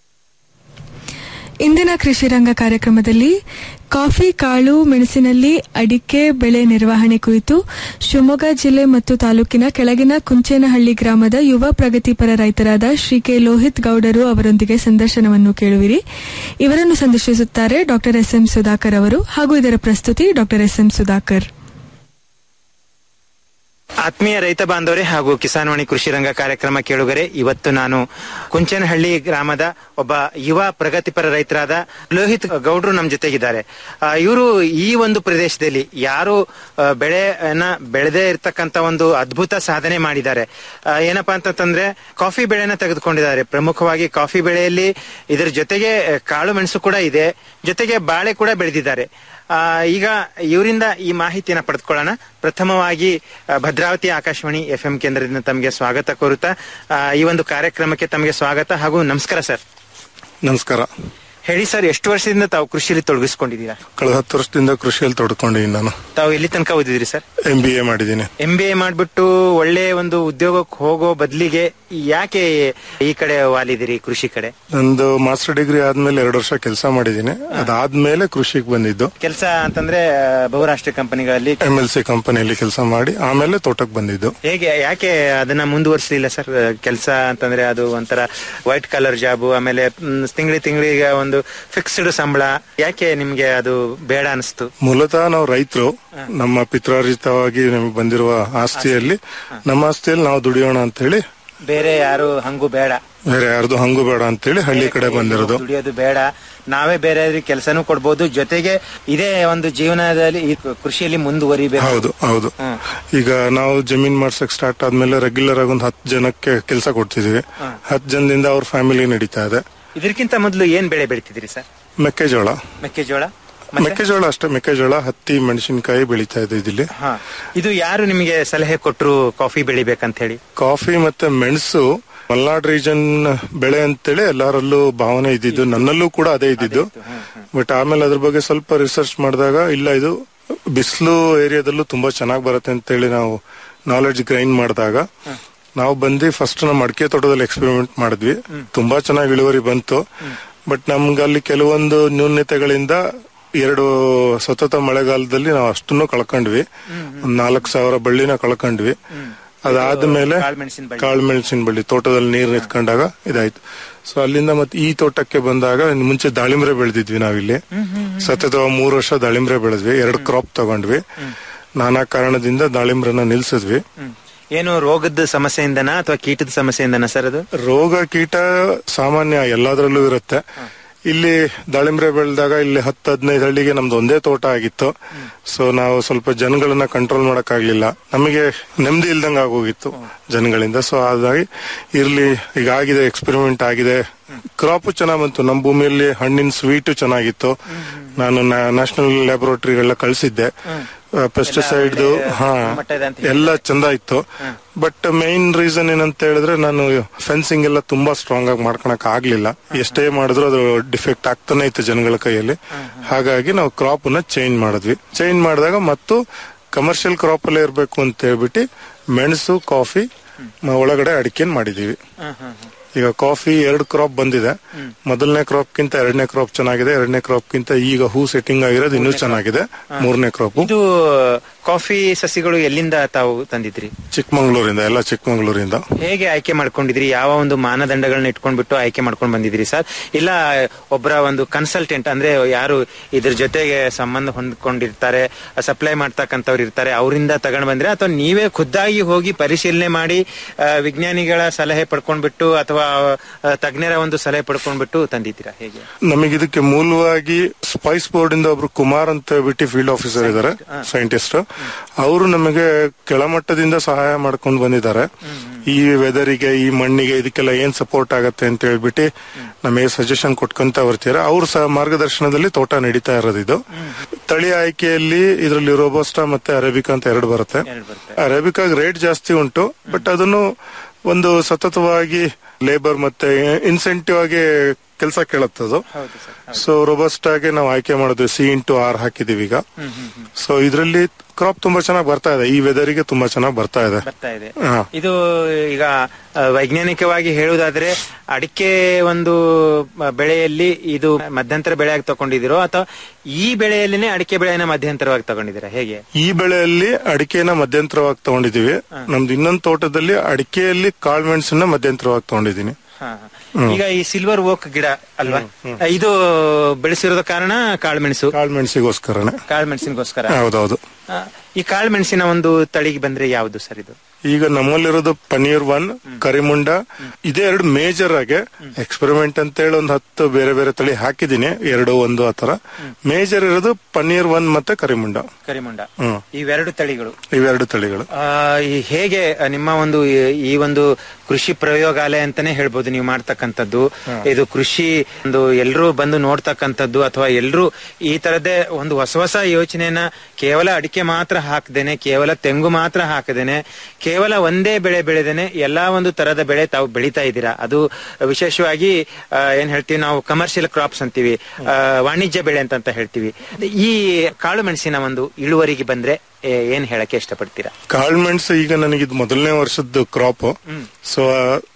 ಇಂದಿನ ಕೃಷಿ ರಂಗ ಕಾರ್ಯಕ್ರಮದಲ್ಲಿ ಕಾಫಿ ಕಾಳು ಮೆಣಸಿನಲ್ಲಿ ಅಡಿಕೆ ಬೆಳೆ ನಿರ್ವಹಣೆ ಕುರಿತು ಶಿವಮೊಗ್ಗ ಜಿಲ್ಲೆ ಮತ್ತು ತಾಲೂಕಿನ ಕೆಳಗಿನ ಕುಂಚೇನಹಳ್ಳಿ ಗ್ರಾಮದ ಯುವ ಪ್ರಗತಿಪರ ರೈತರಾದ ಶ್ರೀ ಕೆ ಲೋಹಿತ್ ಗೌಡರು ಅವರೊಂದಿಗೆ ಸಂದರ್ಶನವನ್ನು ಕೇಳುವಿರಿ ಇವರನ್ನು ಸಂದರ್ಶಿಸುತ್ತಾರೆ ಡಾಕ್ಟರ್ ಎಸ್ ಎಂ ಸುಧಾಕರ್ ಅವರು ಹಾಗೂ ಇದರ ಪ್ರಸ್ತುತಿ ಡಾಕ್ಟರ್ ಎಸ್ ಎಂ ಸುಧಾಕರ್ ಆತ್ಮೀಯ ರೈತ ಬಾಂಧವರೇ ಹಾಗೂ ಕಿಸಾನ್ವಾಣಿ ಕೃಷಿ ರಂಗ ಕಾರ್ಯಕ್ರಮ ಕೇಳುಗರೆ ಇವತ್ತು ನಾನು ಕುಂಚನಹಳ್ಳಿ ಗ್ರಾಮದ ಒಬ್ಬ ಯುವ ಪ್ರಗತಿಪರ ರೈತರಾದ ಲೋಹಿತ್ ಗೌಡ್ರು ನಮ್ಮ ಜೊತೆಗಿದ್ದಾರೆ ಇವರು ಈ ಒಂದು ಪ್ರದೇಶದಲ್ಲಿ ಯಾರು ಆ, ಬೆಳೆಯನ್ನ ಬೆಳೆದೇ ಇರತಕ್ಕಂತ ಒಂದು ಅದ್ಭುತ ಸಾಧನೆ ಮಾಡಿದ್ದಾರೆ ಆ, ಏನಪ್ಪಾ ಅಂತಂದ್ರೆ ಕಾಫಿ ಬೆಳೆನ ತೆಗೆದುಕೊಂಡಿದ್ದಾರೆ ಪ್ರಮುಖವಾಗಿ ಕಾಫಿ ಬೆಳೆಯಲ್ಲಿ ಇದರ ಜೊತೆಗೆ ಆ, ಕಾಳು ಮೆಣಸು ಕೂಡ ಇದೆ ಜೊತೆಗೆ ಬಾಳೆ ಕೂಡ ಬೆಳೆದಿದ್ದಾರೆ ಆ, ಈಗ ಇವರಿಂದ ಈ ಮಾಹಿತಿಯನ್ನ ಪಡೆದುಕೊಳ್ಳೋಣ ಪ್ರಥಮವಾಗಿ ಆ, ಭದ್ರಾವತಿ ಆಕಾಶವಾಣಿ ಎಫ್ ಎಂ ಕೇಂದ್ರದಿಂದ ತಮಗೆ ಸ್ವಾಗತ ಕೋರುತ್ತಾ ಆ, ಈ ಒಂದು ಕಾರ್ಯಕ್ರಮಕ್ಕೆ ತಮಗೆ ಸ್ವಾಗತ ಹಾಗೂ ನಮಸ್ಕಾರ ಸರ್ ನಮಸ್ಕಾರ ಹೇಳಿ ಸರ್ ಎಷ್ಟು ವರ್ಷದಿಂದ ತಾವು ಕೃಷಿಯಲ್ಲಿ ತೊಡಗಿಸ್ಕೊಂಡಿದ್ದೀರಾ ಕಳೆದ ಹತ್ತು ವರ್ಷದಿಂದ ಕೃಷಿಯಲ್ಲಿ ತೊಡ್ಕೊಂಡಿದ್ದೀನಿ ನಾನು ತಾವು ಎಲ್ಲಿ ತನಕ ಓದಿದ್ರಿ ಸರ್ ಎಂ ಬಿ ಎ ಮಾಡಿದ್ದೀನಿ ಎಂ ಬಿ ಎ ಮಾಡ್ಬಿಟ್ಟು ಒಳ್ಳೆ ಒಂದು ಉದ್ಯೋಗಕ್ಕೆ ಹೋಗೋ ಬದಲಿಗೆ ಯಾಕೆ ಈ ಕಡೆ ವಾಲಿದಿರಿ ಕೃಷಿ ಕಡೆ ನಂದು ಮಾಸ್ಟರ್ ಡಿಗ್ರಿ ಆದ್ಮೇಲೆ ಎರಡು ವರ್ಷ ಕೆಲಸ ಮಾಡಿದ್ದೀನಿ ಅದಾದ್ಮೇಲೆ ಕೃಷಿಗೆ ಬಂದಿದ್ದು ಕೆಲಸ ಅಂತಂದ್ರೆ ಆ, ಬಹುರಾಷ್ಟ್ರೀಯ ಕಂಪನಿಗಳಲ್ಲಿ ಎಂ ಎಲ್ ಸಿ ಕಂಪನಿಯಲ್ಲಿ ಕೆಲಸ ಮಾಡಿ ಆಮೇಲೆ ತೋಟಕ್ಕೆ ಬಂದಿದ್ದು ಹೇಗೆ ಯಾಕೆ ಅದನ್ನ ಮುಂದುವರಿಸಲಿಲ್ಲ ಸರ್ ಕೆಲಸ ಅಂತಂದ್ರೆ ಅದು ಒಂಥರ ವೈಟ್ ಕಲರ್ ಜಾಬ್ ಆಮೇಲೆ ತಿಂಗಳಿ ತಿಂಗಳಿಗೆ ಒಂದು ಫಿಕ್ಸ್ಡ್ ಸಂಬಳ ಯಾಕೆ ನಿಮ್ಗೆ ಅದು ಬೇಡ ಅನಿಸ್ತು ಮೂಲತಃ ನಾವು ರೈತರು ನಮ್ಮ ಪಿತ್ರಾರ್ಜಿತವಾಗಿ ನಮಗೆ ಬಂದಿರುವ ಆಸ್ತಿಯಲ್ಲಿ ನಮ್ಮ ಆಸ್ತಿಯಲ್ಲಿ ನಾವು ದುಡಿಯೋಣ ಅಂತ ಹೇಳಿ ಬೇರೆ ಯಾರು ಹಂಗು ಬೇಡ ಬೇರೆ ಯಾರ್ದು ಹಂಗು ಬೇಡ ಅಂತೇಳಿ ಹಳ್ಳಿ ಕಡೆ ಬಂದಿರೋದು ದುಡಿಯೋದು ಬೇಡ ನಾವೇ ಬೇರೆ ಕೆಲಸನೂ ಕೊಡ್ಬೋದು ಜೊತೆಗೆ ಇದೇ ಒಂದು ಜೀವನದಲ್ಲಿ ಈ ಕೃಷಿಯಲ್ಲಿ ಮುಂದುವರಿಬೇಕು ಹೌದು ಹೌದು ಹ್ಮ್. ಈಗ ನಾವು ಜಮೀನ್ ಮಾಡ್ಸಕ್ ಸ್ಟಾರ್ಟ್ ಆದ್ಮೇಲೆ ರೆಗ್ಯುಲರ್ ಆಗಿ ಒಂದು ಹತ್ತು ಜನಕ್ಕೆ ಕೆಲಸ ಕೊಡ್ತಿದೀವಿ ಹ್ಮ್. ಹತ್ತು ಜನದಿಂದ ಅವ್ರ ಫ್ಯಾಮಿಲಿ ನಡೀತಾ ಇದೆ ಇದಕ್ಕಿಂತ ಮೊದಲು ಏನ್ ಬೆಳೆ ಬೆಳಿತಿದ್ರಿ ಸರ್ ಮೆಕ್ಕೆಜೋಳ ಮೆಕ್ಕೆಜೋಳ ಮೆಕ್ಕೆಜೋಳ ಅಷ್ಟೇ ಮೆಕ್ಕೆಜೋಳ ಹತ್ತಿ ಮೆಣಸಿನಕಾಯಿ ಬೆಳೀತಾ ಇದೆ ಇಲ್ಲಿ ಹಾ ಇದು ಯಾರು ನಿಮಗೆ ಸಲಹೆ ಕೊಟ್ರು ಕಾಫಿ ಬೆಳಿಬೇಕಂತ ಹೇಳಿ ಕಾಫಿ ಮತ್ತೆ ಮೆಣಸು ಮಲ್ನಾಡ್ ರೀಜನ್ ಬೆಳೆ ಅಂತೇಳಿ ಎಲ್ಲರಲ್ಲೂ ಭಾವನೆ ಇದ್ದಿದ್ದು ನನ್ನಲ್ಲೂ ಕೂಡ ಅದೇ ಇದ್ದಿದ್ದು ಬಟ್ ಆಮೇಲೆ ಅದ್ರ ಬಗ್ಗೆ ಸ್ವಲ್ಪ ರಿಸರ್ಚ್ ಮಾಡಿದಾಗ ಇಲ್ಲ ಇದು ಬಿಸಿಲು ಏರಿಯಾದಲ್ಲೂ ತುಂಬಾ ಚೆನ್ನಾಗಿ ಬರುತ್ತೆ ಅಂತೇಳಿ ನಾವು ನಾಲೆಡ್ಜ್ ಗ್ರೈನ್ ಮಾಡಿದಾಗ ನಾವು ಬಂದು ಫಸ್ಟ್ ನಮ್ಮ ಅಡಿಕೆ ತೋಟದಲ್ಲಿ ಎಕ್ಸ್ಪೆರಿಮೆಂಟ್ ಮಾಡಿದ್ವಿ ತುಂಬಾ ಚೆನ್ನಾಗಿ ಇಳುವರಿ ಬಂತು ಬಟ್ ನಮ್ಗೆ ಅಲ್ಲಿ ಕೆಲವೊಂದು ನ್ಯೂನ್ಯತೆಗಳಿಂದ ಎರಡು ಸತತ ಮಳೆಗಾಲದಲ್ಲಿ ನಾವು ಅಷ್ಟನ್ನು ಕಳ್ಕೊಂಡ್ವಿ ಒಂದ್ ನಾಲ್ಕು ಸಾವಿರ ಬಳ್ಳಿನ ಕಳ್ಕೊಂಡ್ವಿ ಅದಾದ್ಮೇಲೆ ಕಾಳ್ಮೆಣ್ಸಿನ ಬಳ್ಳಿ. ಕಾಳು ಮೆಣಸಿನ ಬಳ್ಳಿ ತೋಟದಲ್ಲಿ ನೀರು ನಿಂತ್ಕೊಂಡಾಗ ಇದಾಯ್ತು ಸೊ ಅಲ್ಲಿಂದ ಮತ್ತೆ ಈ ತೋಟಕ್ಕೆ ಬಂದಾಗ ಇನ್ನು ಮುಂಚೆ ದಾಳಿಂಬ್ರೆ ಬೆಳೆದಿದ್ವಿ ನಾವಿಲ್ಲಿ ಸತತ ಮೂರು ವರ್ಷ ದಾಳಿಂಬ್ರೆ ಬೆಳೆದ್ವಿ ಎರಡು ಕ್ರಾಪ್ ತಗೊಂಡ್ವಿ ನಾನಾ ಕಾರಣದಿಂದ ದಾಳಿಂಬ್ರನ ನಿಲ್ಸಿದ್ವಿ ಏನು ರೋಗದ ಸಮಸ್ಯೆಯಿಂದನಾ ಅಥವಾ ಕೀಟದ ಸಮಸ್ಯೆಯಿಂದನಾ ಸರ್ ಅದು ರೋಗ ಕೀಟ ಸಾಮಾನ್ಯ ಎಲ್ಲಾದ್ರಲ್ಲೂ ಇರುತ್ತೆ ಇಲ್ಲಿ ದಾಳಿಂಬ್ರೆ ಬೆಳೆದಾಗ ಇಲ್ಲಿ ಹತ್ತು ಹದಿನೈದು ಹಳ್ಳಿಗೆ ನಮ್ದು ಒಂದೇ ತೋಟ ಆಗಿತ್ತು ಸೊ ನಾವು ಸ್ವಲ್ಪ ಜನಗಳನ್ನ ಕಂಟ್ರೋಲ್ ಮಾಡಕ್ ಆಗ್ಲಿಲ್ಲ ನಮಗೆ ನೆಮ್ಮದಿ ಇಲ್ದಂಗ ಆಗೋಗಿತ್ತು ಜನಗಳಿಂದ ಸೊ ಹಾಗಾಗಿ ಇರ್ಲಿ ಈಗ ಆಗಿದೆ ಎಕ್ಸ್ಪೆರಿಮೆಂಟ್ ಆಗಿದೆ ಕ್ರಾಪ್ ಚೆನ್ನಾಗ್ ಬಂತು ನಮ್ಮ ಭೂಮಿಯಲ್ಲಿ ಹಣ್ಣಿನ ಸ್ವೀಟ್ ಚೆನ್ನಾಗಿತ್ತು ನಾನು ನ್ಯಾಷನಲ್ ಲ್ಯಾಬೊರೇಟರಿಗೆಲ್ಲ ಕಳಿಸಿದ್ದೆ ಪೆಸ್ಟಿಸೈಡ್ ಹಾ ಗುಣಮಟ್ಟದ ಅಂತ ಎಲ್ಲ ಚಂದ ಇತ್ತು ಬಟ್ ಮೇನ್ ರೀಸನ್ ಏನಂತ ಹೇಳಿದ್ರೆ ನಾನು ಫೆನ್ಸಿಂಗ್ ಎಲ್ಲ ತುಂಬಾ ಸ್ಟ್ರಾಂಗ್ ಆಗಿ ಮಾಡ್ಕೊಳಕ್ ಆಗ್ಲಿಲ್ಲ ಎಷ್ಟೇ ಮಾಡಿದ್ರು ಅದು ಡಿಫೆಕ್ಟ್ ಆಗ್ತಾನೆ ಇತ್ತು ಜನಗಳ ಕೈಯಲ್ಲಿ ಹಾಗಾಗಿ ನಾವು ಕ್ರಾಪ್ ನ ಚೇಂಜ್ ಮಾಡಿದ್ವಿ ಚೇಂಜ್ ಮಾಡಿದಾಗ ಮತ್ತು ಕಮರ್ಷಿಯಲ್ ಕ್ರಾಪ್ ಅಲ್ಲೇ ಇರಬೇಕು ಅಂತ ಹೇಳ್ಬಿಟ್ಟು ಮೆಣಸು ಕಾಫಿ ಮ- ಒಳಗಡೆ ಅಡಿಕೆನ್ ಮಾಡಿದೀವಿ ಈಗ ಕಾಫಿ ಎರಡು ಕ್ರಾಪ್ ಬಂದಿದೆ ಮೊದಲನೇ ಕ್ರಾಪ್ ಗಿಂತ ಎರಡನೇ ಕ್ರಾಪ್ ಚೆನ್ನಾಗಿದೆ ಎರಡನೇ ಕ್ರಾಪ್ ಗಿಂತ ಈಗ ಹೂ ಸೆಟ್ಟಿಂಗ್ ಆಗಿರೋದು ಇನ್ನೂ ಚೆನ್ನಾಗಿದೆ ಮೂರನೇ ಕ್ರಾಪ್ ಇದು ಕಾಫಿ ಸಸಿಗಳು ಎಲ್ಲಿಂದ ತಾವು ತಂದಿದ್ರಿ ಚಿಕ್ಕಮಂಗ್ಳೂರಿಂದ ಎಲ್ಲ ಚಿಕ್ಕಮಂಗ್ಳೂರಿಂದ ಹೇಗೆ ಆಯ್ಕೆ ಮಾಡ್ಕೊಂಡಿದ್ರಿ ಯಾವ ಒಂದು ಮಾನದಂಡಗಳನ್ನ ಇಟ್ಕೊಂಡ್ಬಿಟ್ಟು ಆಯ್ಕೆ ಮಾಡ್ಕೊಂಡ್ ಬಂದಿದ್ರಿ ಸರ್ ಇಲ್ಲ ಒಬ್ಬರ ಒಂದು ಕನ್ಸಲ್ಟೆಂಟ್ ಅಂದ್ರೆ ಯಾರು ಇದ್ರ ಜೊತೆಗೆ ಸಂಬಂಧ ಹೊಂದ್ಕೊಂಡಿರ್ತಾರೆ ಸಪ್ಲೈ ಮಾಡ್ತಕ್ಕಂಥವ್ರು ಇರ್ತಾರೆ ಅವರಿಂದ ತಗೊಂಡ್ ಬಂದ್ರೆ ಅಥವಾ ನೀವೇ ಖುದ್ದಾಗಿ ಹೋಗಿ ಪರಿಶೀಲನೆ ಮಾಡಿ ಆ, ವಿಜ್ಞಾನಿಗಳ ಸಲಹೆ ಪಡ್ಕೊಂಡ್ಬಿಟ್ಟು ಅಥವಾ ಆ, ತಜ್ಞರ ಒಂದು ಸಲಹೆ ಪಡ್ಕೊಂಡ್ಬಿಟ್ಟು ತಂದಿದ್ದೀರಾ ಹೇಗೆ ನಮಗೆ ಇದಕ್ಕೆ ಮೂಲವಾಗಿ ಸ್ಪೈಸ್ ಬೋರ್ಡ್ ಇಂದ ಒಬ್ರು ಕುಮಾರ್ ಅಂತ ಹೇಳ್ಬಿಟ್ಟು ಫೀಲ್ಡ್ ಆಫೀಸರ್ ಇದ್ದಾರೆ ಸೈಂಟಿಸ್ಟ್ ಅವರು ನಮಗೆ ಕೆಳಮಟ್ಟದಿಂದ ಸಹಾಯ ಮಾಡ್ಕೊಂಡು ಬಂದಿದ್ದಾರೆ ಈ ವೆದರಿಗೆ ಈ ಮಣ್ಣಿಗೆ ಇದಕ್ಕೆಲ್ಲ ಏನ್ ಸಪೋರ್ಟ್ ಆಗತ್ತೆ ಅಂತ ಹೇಳ್ಬಿಟ್ಟು ನಮಗೆ ಸಜೆಷನ್ ಕೊಟ್ಕೊಂತ ಬರ್ತೀರಾ ಅವ್ರ ಸಹ ಮಾರ್ಗದರ್ಶನದಲ್ಲಿ ತೋಟ ನಡೀತಾ ಇರೋದು ಇದು ತಳಿ ಆಯ್ಕೆಯಲ್ಲಿ ಇದರಲ್ಲಿ ರೋಬೋಸ್ಟಾ ಮತ್ತೆ ಅರೇಬಿಕಾ ಅಂತ ಎರಡು ಬರುತ್ತೆ ಅರೇಬಿಕಾ ರೇಟ್ ಜಾಸ್ತಿ ಉಂಟು ಬಟ್ ಅದನ್ನು ಒಂದು ಸತತವಾಗಿ ಲೇಬರ್ ಮತ್ತೆ ಇನ್ಸೆಂಟಿವ್ ಆಗಿ ಕೆಲಸ ಕೇಳುತ್ತದು ಸೊ ರೋಬಸ್ಟಾಗೆ ನಾವು ಆಯ್ಕೆ ಮಾಡೋದು ಸಿ ಇಂಟು ಆರ್ ಹಾಕಿದೀವಿ ಈಗ ಸೊ ಇದರಲ್ಲಿ ಕ್ರಾಪ್ ತುಂಬಾ ಚೆನ್ನಾಗಿ ಬರ್ತಾ ಇದೆ ಈ ವೆದರಿಗೆ ತುಂಬಾ ಚೆನ್ನಾಗಿ ಬರ್ತಾ ಇದೆ ಬರ್ತಾ ಇದೆ ಹಾ. ಇದು ಈಗ ಆ, ವೈಜ್ಞಾನಿಕವಾಗಿ ಹೇಳುವುದಾದ್ರೆ ಅಡಿಕೆ ಒಂದು ಮ- ಬೆಳೆಯಲ್ಲಿ ಇದು ಮಧ್ಯಂತರ ಬೆಳೆಯಾಗಿ ತಗೊಂಡಿದಿರೋ ಅಥವಾ ಈ ಬೆಳೆಯಲ್ಲಿನೇ ಅಡಿಕೆ ಬೆಳೆಯನ್ನ ಮಧ್ಯಂತರವಾಗಿ ತಗೊಂಡಿದ್ದೀರಾ ಹೇಗೆ ಈ ಬೆಳೆಯಲ್ಲಿ ಅಡಿಕೆನ ಮಧ್ಯಂತರವಾಗಿ ತಗೊಂಡಿದೀವಿ ನಮ್ದು ಇನ್ನೊಂದು ತೋಟದಲ್ಲಿ ಅಡಿಕೆಯಲ್ಲಿ ಕಾಳ್ಮೆಣಸನ್ನ ಮಧ್ಯಂತರವಾಗಿ ತಗೊಂಡಿದ್ದೀನಿ ಹಾ, ಹಾ. ಈಗ ಈ ಸಿಲ್ವರ್ ಓಕ್ ಗಿಡ ಅಲ್ವಾ ಇದು ಬೆಳೆಸಿರೋದ ಕಾರಣ ಕಾಳುಮೆಣಸು ಕಾಳ್ಮೆಣಸಿಗೋಸ್ಕರನೇ ಕಾಳುಮೆಣಸಿನಗೋಸ್ಕರ ಹೌದೌದು ಆ, ಈ ಕಾಳುಮೆಣಸಿನ ಒಂದು ತಳಿಗೆ ಬಂದ್ರೆ ಯಾವುದು ಸರ್ ಇದು ಈಗ ನಮ್ಮಲ್ಲಿರೋದು ಪನೀರ್ ಒನ್ ಕರಿಮುಂಡ ಇದೇ ಎರಡು ಮೇಜರ್ ಆಗಿ ಎಕ್ಸ್ಪೆರಿಮೆಂಟ್ ಅಂತ ಹೇಳಿ ಒಂದು ಹತ್ತು ಬೇರೆ ಬೇರೆ ತಳಿ ಹಾಕಿದೀನಿ ಎರಡು ಒಂದು ಆತರ ಮೇಜರ್ ಇರೋದು ಪನೀರ್ ಒನ್ ಮತ್ತೆ ಕರಿಮುಂಡ ಕರಿಮುಂಡ ಹ್ಮ್ ಇವೆರಡು ತಳಿಗಳು ಇವೆರಡು ತಳಿಗಳು ಆ, ಈ ಹೇಗೆ ನಿಮ್ಮ ಒಂದು ಈ- ಈ ಒಂದು ಕೃಷಿ ಪ್ರಯೋಗಾಲಯ ಅಂತಾನೆ ಹೇಳ್ಬೋದು ನೀವು ಮಾಡ್ತಕ್ಕಂಥದ್ದು ಇದು ಕೃಷಿ ಒಂದು ಎಲ್ಲರೂ ಬಂದು ನೋಡ್ತಕ್ಕಂಥದ್ದು ಅಥವಾ ಎಲ್ಲರೂ ಈ ತರದೇ ಒಂದು ಹೊಸ ಹೊಸ ಯೋಚನೆಯನ್ನ ಕೇವಲ ಅಡಿಕೆ ಮಾತ್ರ ಹಾಕದೇನೆ ಕೇವಲ ತೆಂಗು ಮಾತ್ರ ಹಾಕದೇನೆ ಕೇವಲ ಒಂದೇ ಬೆಳೆ ಬೆಳೆದೇನೆ ಎಲ್ಲಾ ಒಂದು ತರದ ಬೆಳೆ ತಾವು ಬೆಳೀತಾ ಇದ್ದೀರಾ ಅದು ವಿಶೇಷವಾಗಿ ಆ, ಏನ್ ಹೇಳ್ತೀವಿ ನಾವು ಕಮರ್ಷಿಯಲ್ ಕ್ರಾಪ್ಸ್ ಅಂತೀವಿ ಆ, ವಾಣಿಜ್ಯ ಬೆಳೆ ಅಂತ ಅಂತ ಹೇಳ್ತೀವಿ ಈ ಕಾಳು ಮೆಣಸಿನ ಒಂದು ಇಳುವರಿಗೆ ಬಂದ್ರೆ ಏ- ಏನ್ ಹೇಳಕ್ಕೆ ಇಷ್ಟಪಡ್ತೀರಾ ಕಾಳ್ಮೆಣಸು ಈಗ ನನಗೆ ಇದು ಮೊದಲನೇ ವರ್ಷದ crop so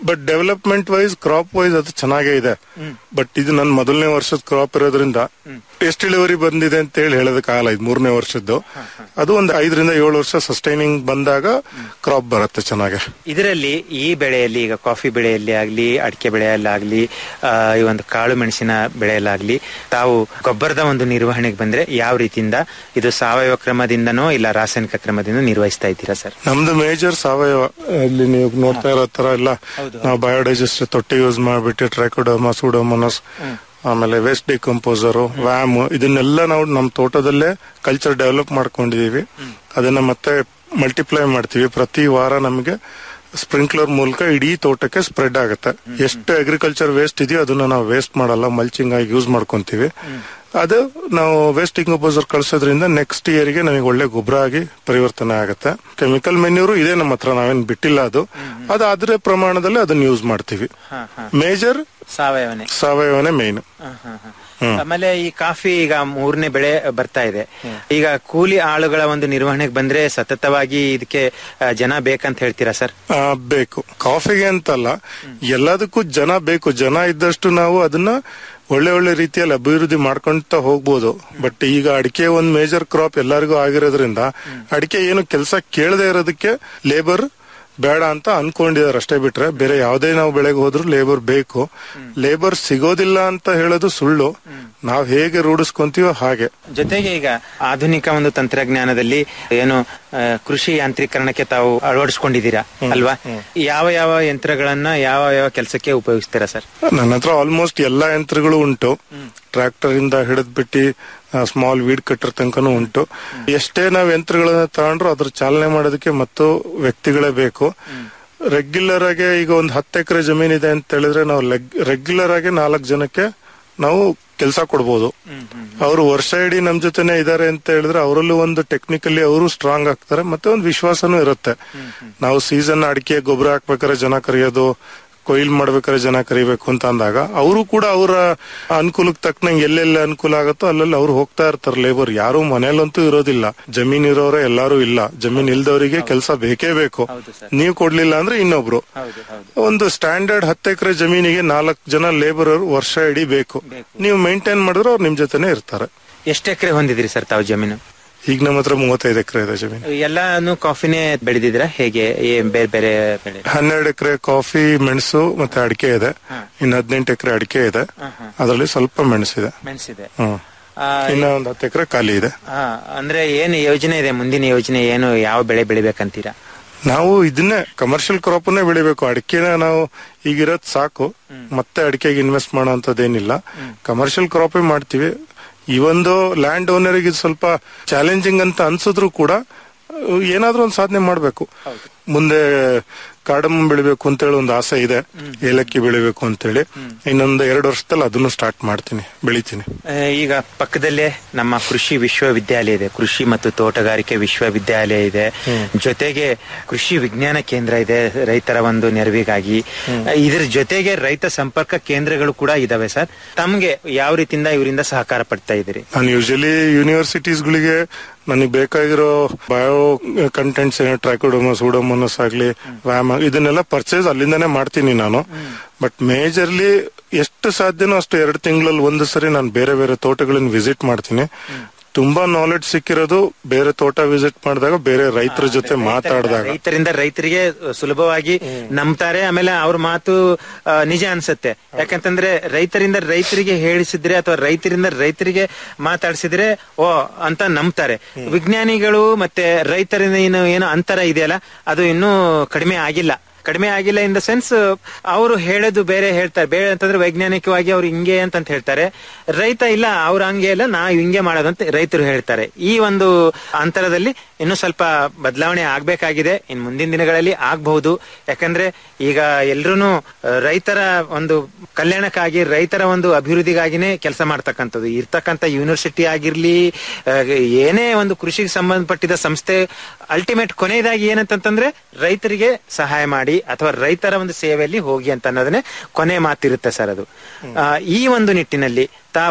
but development wise crop wise ಅದು ಚೆನ್ನಾಗೇ ಇದೆ ಬಟ್ ಇದು ನನ್ನ ಮೊದಲನೇ ವರ್ಷದ ಕ್ರಾಪ್ ಇರೋದ್ರಿಂದ ಎಷ್ಟು ಇಳುವರಿ ಬಂದಿದೆ ಅಂತ ಹೇಳಿ ಹೇಳೋದಕ್ಕಾಗಲ್ಲ ಇದು ಮೂರನೇ ವರ್ಷದ್ದು ಅದು ಒಂದು ಐದರಿಂದ ಏಳು ವರ್ಷ ಸಸ್ಟೈನಿಂಗ್ ಬಂದಾಗ ಕ್ರಾಪ್ ಬರುತ್ತೆ ಚೆನ್ನಾಗಿ ಇದರಲ್ಲಿ ಈ ಬೆಳೆಯಲ್ಲಿ ಈಗ ಕಾಫಿ ಬೆಳೆಯಲ್ಲಿ ಆಗ್ಲಿ ಅಡಿಕೆ ಬೆಳೆಯಲ್ಲಾಗ್ಲಿ ಆ, ಈ ಒಂದು ಕಾಳು ಮೆಣಸಿನ ಬೆಳೆಯಲ್ಲಾಗ್ಲಿ ತಾವು ಗೊಬ್ಬರದ ಒಂದು ನಿರ್ವಹಣೆಗೆ ಬಂದ್ರೆ ಯಾವ ರೀತಿಯಿಂದ ಇದು ಸಾವಯವ ಕ್ರಮದಿಂದನೋ ಇಲ್ಲ ರಾಸಾಯನಿಕ ಕ್ರಮದಿಂದ ನಿರ್ವಹಿಸ್ತಾ ಇದ್ದೀರಾ ಸರ್ ನಮ್ದು ಮೇಜರ್ ಸಾವಯವ ಇಲ್ಲಿ ನೀವು ನೋಡ್ತಾ ಇರೋ ತರ ಎಲ್ಲ ನಾವು ಬಯೋಡೈಜೆಸ್ಟ್ ತೊಟ್ಟಿ ಯೂಸ್ ಮಾಡ್ಬಿಟ್ಟು ಟ್ರೈಕೋಡೋಮಾ ಸೂಡೋಮೋನಸ್ ಆಮೇಲೆ ವೇಸ್ಟ್ ಡಿಕಂಪೋಸರ್ ವ್ಯಾಮ್ ಇದನ್ನೆಲ್ಲ ನಾವು ನಮ್ಮ ತೋಟದಲ್ಲೇ ಕಲ್ಚರ್ ಡೆವಲಪ್ ಮಾಡ್ಕೊಂಡಿದೀವಿ ಅದನ್ನ ಮತ್ತೆ ಮಲ್ಟಿಪ್ಲೈ ಮಾಡ್ತೀವಿ ಪ್ರತಿ ವಾರ ನಮಗೆ ಸ್ಪ್ರಿಂಕ್ಲರ್ ಮೂಲಕ ಇಡೀ ತೋಟಕ್ಕೆ ಸ್ಪ್ರೆಡ್ ಆಗುತ್ತೆ ಎಷ್ಟು ಅಗ್ರಿಕಲ್ಚರ್ ವೇಸ್ಟ್ ಇದೆಯೋ ಅದನ್ನ ನಾವು ವೇಸ್ಟ್ ಮಾಡಲ್ಲ ಮಲ್ಚಿಂಗ್ ಆಗಿ ಯೂಸ್ ಮಾಡ್ಕೊಂತೀವಿ ಅದು ನಾವು ವೇಸ್ಟ್ ಡಿಕಂಪೋಸರ್ ಕಳ್ಸೋದ್ರಿಂದ ನೆಕ್ಸ್ಟ್ ಇಯರ್ಗೆ ನಮಗೆ ಒಳ್ಳೆ ಗೊಬ್ಬರ ಆಗಿ ಪರಿವರ್ತನೆ ಆಗುತ್ತೆ ಕೆಮಿಕಲ್ ಮೆನ್ಯೂರು ಇದೆ ನಮ್ಮ ಹತ್ರ ನಾವೇನ್ ಬಿಟ್ಟಿಲ್ಲ ಅದು ಅದು ಅದ್ರ ಪ್ರಮಾಣದಲ್ಲಿ ಅದನ್ನ ಯೂಸ್ ಮಾಡ್ತೀವಿ ಮೇಜರ್ ಸಾವಯವನೇ ಸಾವಯವನೇ ಮೇನ್ ಹ, ಹ, ಹ. ಆಮೇಲೆ ಈ ಕಾಫಿ ಈಗ ಮೂರನೇ ಬೆಳೆ ಬರ್ತಾ ಇದೆ ಈಗ ಕೂಲಿ ಆಳುಗಳ ಒಂದು ನಿರ್ವಹಣೆಗೆ ಬಂದ್ರೆ ಸತತವಾಗಿ ಇದಕ್ಕೆ ಆ, ಜನ ಬೇಕಂತ ಹೇಳ್ತೀರಾ ಸರ್ ಆ, ಬೇಕು ಕಾಫಿಗೆ ಅಂತಲ್ಲ ಎಲ್ಲದಕ್ಕೂ ಜನ ಬೇಕು ಜನ ಇದ್ದಷ್ಟು ನಾವು ಅದನ್ನ ಒಳ್ಳೆ ಒಳ್ಳೆ ರೀತಿಯಲ್ಲಿ ಅಭಿವೃದ್ಧಿ ಮಾಡ್ಕೊಂತ ಹೋಗ್ಬೋದು ಬಟ್ ಈಗ ಅಡಿಕೆ ಒಂದ್ ಮೇಜರ್ ಕ್ರಾಪ್ ಎಲ್ಲರಿಗೂ ಆಗಿರೋದ್ರಿಂದ ಅಡಿಕೆ ಏನು ಕೆಲಸ ಕೇಳದೆ ಇರೋದಕ್ಕೆ ಲೇಬರ್ ಬೇಡ ಅಂತ ಅನ್ಕೊಂಡಿದಾರೆ ಅಷ್ಟೇ ಬಿಟ್ರೆ ಬೇರೆ ಯಾವುದೇ ನಾವು ಬೆಳೆಗೆ ಹೋದ್ರು ಲೇಬರ್ ಬೇಕು ಲೇಬರ್ ಸಿಗೋದಿಲ್ಲ ಅಂತ ಹೇಳೋದು ಸುಳ್ಳು ನಾವ್ ಹೇಗೆ ರೂಢಿಸ್ಕೊಂತೀವೋ ಹಾಗೆ ಜೊತೆಗೆ ಈಗ ಆಧುನಿಕ ಒಂದು ತಂತ್ರಜ್ಞಾನದಲ್ಲಿ ಏನು ಆ, ಕೃಷಿ ಯಾಂತ್ರೀಕರಣಕ್ಕೆ ತಾವು ಅಳವಡಿಸ್ಕೊಂಡಿದ್ದೀರಾ ಅಲ್ವಾ ಯಾವ ಯಾವ ಯಂತ್ರಗಳನ್ನ ಯಾವ ಯಾವ ಕೆಲಸಕ್ಕೆ ಉಪಯೋಗಿಸ್ತೀರಾ ಸರ್ ನನ್ನ ಹತ್ರ ಆಲ್ಮೋಸ್ಟ್ ಎಲ್ಲಾ ಯಂತ್ರಗಳು ಉಂಟು ಟ್ರ್ಯಾಕ್ಟರ್ ಇಂದ ಹಿಡಿದ್ಬಿಟ್ಟು ಸ್ಮಾಲ್ ವೀಡ್ ಕಟ್ಟರ್ ತನಕನೂ ಉಂಟು ಎಷ್ಟೇ ನಾವು ಯಂತ್ರಗಳನ್ನ ತಗೊಂಡ್ರು ಅದ್ರ ಚಾಲನೆ ಮಾಡೋದಕ್ಕೆ ಮತ್ತು ವ್ಯಕ್ತಿಗಳೇ ಬೇಕು ರೆಗ್ಯುಲರ್ ಆಗಿ ಈಗ ಒಂದು ಹತ್ತು ಎಕರೆ ಜಮೀನ್ ಇದೆ ಅಂತ ಹೇಳಿದ್ರೆ ನಾವು ರೆಗ್ಯುಲರ್ ಆಗಿ ನಾಲ್ಕು ಜನಕ್ಕೆ ನಾವು ಕೆಲಸ ಕೊಡ್ಬೋದು ಅವರು ವರ್ಷ ಇಡೀ ನಮ್ ಜೊತೆನೆ ಇದಾರೆ ಅಂತ ಹೇಳಿದ್ರೆ ಅವರಲ್ಲೂ ಒಂದು ಟೆಕ್ನಿಕಲಿ ಅವರು ಸ್ಟ್ರಾಂಗ್ ಆಗ್ತಾರೆ ಮತ್ತೆ ಒಂದು ವಿಶ್ವಾಸನೂ ಇರುತ್ತೆ ನಾವು ಸೀಸನ್ ಅಡಿಕೆ ಗೊಬ್ಬರ ಹಾಕ್ಬೇಕಾದ್ರೆ ಜನ ಕರೆಯೋದು ಕೊಯ್ಲ್ ಮಾಡ್ಬೇಕಾದ್ರೆ ಜನ ಕರಿಬೇಕು ಅಂತ ಅಂದಾಗ ಅವರು ಕೂಡ ಅವರ ಅನುಕೂಲಕ್ಕೆ ತಕ್ಕನಂಗೆ ಎಲ್ಲೆಲ್ಲಿ ಅನುಕೂಲ ಆಗುತ್ತೋ ಅಲ್ಲೆಲ್ಲಿ ಅವ್ರು ಹೋಗ್ತಾ ಇರ್ತಾರೆ ಲೇಬರ್ ಯಾರು ಮನೇಲಂತೂ ಇರೋದಿಲ್ಲ ಜಮೀನ್ ಇರೋರೆ ಎಲ್ಲಾರು ಇಲ್ಲ ಜಮೀನ್ ಇಲ್ದವರಿಗೆ ಕೆಲಸ ಬೇಕೇ ಬೇಕು ನೀವು ಕೊಡ್ಲಿಲ್ಲ ಅಂದ್ರೆ ಇನ್ನೊಬ್ರು ಒಂದು ಸ್ಟ್ಯಾಂಡರ್ಡ್ ಹತ್ತು ಎಕರೆ ಜಮೀನಿಗೆ ನಾಲ್ಕು ಜನ ಲೇಬರ್ ವರ್ಷ ಇಡೀ ಬೇಕು ನೀವು ಮೇಂಟೈನ್ ಮಾಡಿದ್ರೆ ಅವ್ರು ನಿಮ್ ಜೊತೆನೆ ಇರ್ತಾರೆ ಎಷ್ಟು ಎಕರೆ ಹೊಂದಿದ್ರಿ ಸರ್ ತಾವು ಜಮೀನು ಈಗ ನಮ್ಮ ಹತ್ರ ಮೂವತ್ತೈದು ಎಕರೆ ಇದೆ ಜಮೀನು ಎಲ್ಲಾನು ಕಾಫಿನೇ ಬೆಳೆದಿದ್ದೀರಾ ಹೇಗೆ ಏನ್ ಬೇರೆ ಬೇರೆ ಬೆಳೆ ಹನ್ನೆರಡು ಎಕರೆ ಕಾಫಿ ಮೆಣಸು ಮತ್ತೆ ಅಡಿಕೆ ಇದೆ ಇನ್ನು ಹದಿನೆಂಟು ಎಕರೆ ಅಡಿಕೆ ಇದೆ ಅದರಲ್ಲಿ ಸ್ವಲ್ಪ ಮೆಣಸಿದೆ ಮೆಣಸಿದೆ ಹ್ಮ್ ಆ, ಇನ್ನ ಒಂದು ಹತ್ತು ಎಕರೆ ಖಾಲಿ ಇದೆ ಆ, ಅಂದ್ರೆ ಏನು ಯೋಜನೆ ಇದೆ ಮುಂದಿನ ಯೋಜನೆ ಏನು ಯಾವ ಬೆಳೆ ಬೆಳಿಬೇಕಂತೀರಾ ನಾವು ಇದನ್ನೇ ಕಮರ್ಷಿಯಲ್ ಕ್ರಾಪ್ ಅನ್ನೇ ಬೆಳಿಬೇಕು ಅಡಿಕೆನ ನಾವು ಈಗಿರೋದ್ ಸಾಕು ಮತ್ತೆ ಅಡಿಕೆಗೆ ಇನ್ವೆಸ್ಟ್ ಮಾಡೋ ಅಂತದೇನಿಲ್ಲ ಕಮರ್ಷಿಯಲ್ ಕ್ರಾಪೇ ಮಾಡ್ತೀವಿ ಈ ಒಂದು ಲ್ಯಾಂಡ್ ಓನರಿಗೆ ಇದು ಸ್ವಲ್ಪ ಚಾಲೆಂಜಿಂಗ್ ಅಂತ ಅನ್ಸಿದ್ರು ಕೂಡ ಅಹ್, ಏನಾದ್ರೂ ಒಂದು ಸಾಧನೆ ಮಾಡ್ಬೇಕು ಮುಂದೆ ಕಾಡಮ್ಮ ಬೆಳಿಬೇಕು ಅಂತೇಳಿ ಒಂದು ಆಸೆ ಇದೆ ಏಲಕ್ಕಿ ಬೆಳಿಬೇಕು ಅಂತೇಳಿ ಇನ್ನೊಂದು ಎರಡು ವರ್ಷದಲ್ಲಿ ಅದನ್ನು ಸ್ಟಾರ್ಟ್ ಮಾಡ್ತೀನಿ ಬೆಳಿತೀನಿ ಆ, ಈಗ ಪಕ್ಕದಲ್ಲೇ ನಮ್ಮ ಕೃಷಿ ವಿಶ್ವವಿದ್ಯಾಲಯ ಇದೆ ಕೃಷಿ ಮತ್ತು ತೋಟಗಾರಿಕೆ ವಿಶ್ವವಿದ್ಯಾಲಯ ಇದೆ ಜೊತೆಗೆ ಕೃಷಿ ವಿಜ್ಞಾನ ಕೇಂದ್ರ ಇದೆ ರೈತರ ಒಂದು ನೆರವಿಗಾಗಿ ಆ, ಇದ್ರ ಜೊತೆಗೆ ರೈತ ಸಂಪರ್ಕ ಕೇಂದ್ರಗಳು ಕೂಡ ಇದಾವೆ ಸರ್ ತಮ್ಗೆ ಯಾವ ರೀತಿಯಿಂದ ಇವರಿಂದ ಸಹಕಾರ ಪಡ್ತಾ ಇದ್ದೀರಿ ನಾನು ಯೂಶಲಿ ಯೂನಿವರ್ಸಿಟೀಸ್ಗಳಿಗೆ ನನಗೆ ಬೇಕಾಗಿರೋ ಬಯೋ ಕಂಟೆಂಟ್ಸ್ ಏನೋ ಟ್ರೈಕೋಡೋಮಸ್ ಉಡೋಮೋನಸ್ ಆಗ್ಲಿ ವ್ಯಾಮ್ ಇದನ್ನೆಲ್ಲ ಪರ್ಚೇಸ್ ಅಲ್ಲಿಂದಾನೇ ಮಾಡ್ತೀನಿ ನಾನು ಬಟ್ ಮೇಜರ್ಲಿ ಎಷ್ಟು ಸಾಧ್ಯನೋ ಅಷ್ಟು ಎರಡು ತಿಂಗಳಲ್ಲಿ ಒಂದು ಸರಿ ನಾನು ಬೇರೆ ಬೇರೆ ತೋಟಗಳನ್ನ ವಿಸಿಟ್ ಮಾಡ್ತೀನಿ ತುಂಬಾ ನಾಲೆಡ್ಜ್ ಸಿಕ್ಕಿರೋದು ಬೇರೆ ತೋಟ ವಿಸಿಟ್ ಮಾಡಿದಾಗ ಬೇರೆ ರೈತರ ಜೊತೆ ಮಾತಾಡಿದಾಗ ರೈತರಿಂದ ರೈತರಿಗೆ ಸುಲಭವಾಗಿ ನಂಬ್ತಾರೆ ಆಮೇಲೆ ಅವ್ರ ಮಾತು ಆ, ನಿಜ ಅನ್ಸುತ್ತೆ ಯಾಕಂತಂದ್ರೆ ರೈತರಿಂದ ರೈತರಿಗೆ ಹೇಳಿಸಿದ್ರೆ ಅಥವಾ ರೈತರಿಂದ ರೈತರಿಗೆ ಮಾತಾಡಿಸಿದ್ರೆ ಓ ಅಂತ ನಂಬ್ತಾರೆ ವಿಜ್ಞಾನಿಗಳು ಮತ್ತೆ ರೈತರಿಂದ ಏನು ಏನು ಅಂತರ ಇದೆಯಲ್ಲ ಅದು ಇನ್ನೂ ಕಡಿಮೆ ಆಗಿಲ್ಲ ಕಡಿಮೆ ಆಗಿಲ್ಲ ಇನ್ ದ ಸೆನ್ಸ್ ಅವರು ಹೇಳೋದು ಬೇರೆ ಹೇಳ್ತಾರೆ ಬೇರೆ ಅಂತಂದ್ರೆ ವೈಜ್ಞಾನಿಕವಾಗಿ ಅವ್ರು ಹಿಂಗೆ ಅಂತ ಹೇಳ್ತಾರೆ ರೈತ ಇಲ್ಲ ಅವ್ರು ಹಂಗೆ ಇಲ್ಲ ನಾವು ಹಿಂಗೆ ಮಾಡೋದಂತ ರೈತರು ಹೇಳ್ತಾರೆ ಈ ಒಂದು ಅಂತರದಲ್ಲಿ ಇನ್ನೂ ಸ್ವಲ್ಪ ಬದಲಾವಣೆ ಆಗ್ಬೇಕಾಗಿದೆ ಇನ್ ಮುಂದಿನ ದಿನಗಳಲ್ಲಿ ಆಗ್ಬಹುದು ಯಾಕಂದ್ರೆ ಈಗ ಎಲ್ರು ರೈತರ ಒಂದು ಕಲ್ಯಾಣಕ್ಕಾಗಿ ರೈತರ ಒಂದು ಅಭಿವೃದ್ಧಿಗಾಗಿನೇ ಕೆಲಸ ಮಾಡ್ತಕ್ಕಂಥದ್ದು ಇರ್ತಕ್ಕಂಥ ಯೂನಿವರ್ಸಿಟಿ ಆಗಿರ್ಲಿ ಆ, ಏನೇ ಒಂದು ಕೃಷಿಗೆ ಸಂಬಂಧಪಟ್ಟಿದ ಸಂಸ್ಥೆ ಅಲ್ಟಿಮೇಟ್ ಕೊನೆಯದಾಗಿ ಏನಂತಂದ್ರೆ ರೈತರಿಗೆ ಸಹಾಯ ಮಾಡಿ ಅಥವಾ ರೈತರ ಒಂದು ಸೇವೆಯಲ್ಲಿ ಹೋಗಿ ಅಂತ ಅನ್ನೋದನ್ನೇ ಕೊನೆ ಮಾತಿರುತ್ತೆ ಸರ್ ಅದು ಆ, ಈ ಒಂದು ನಿಟ್ಟಿನಲ್ಲಿ ತಾವು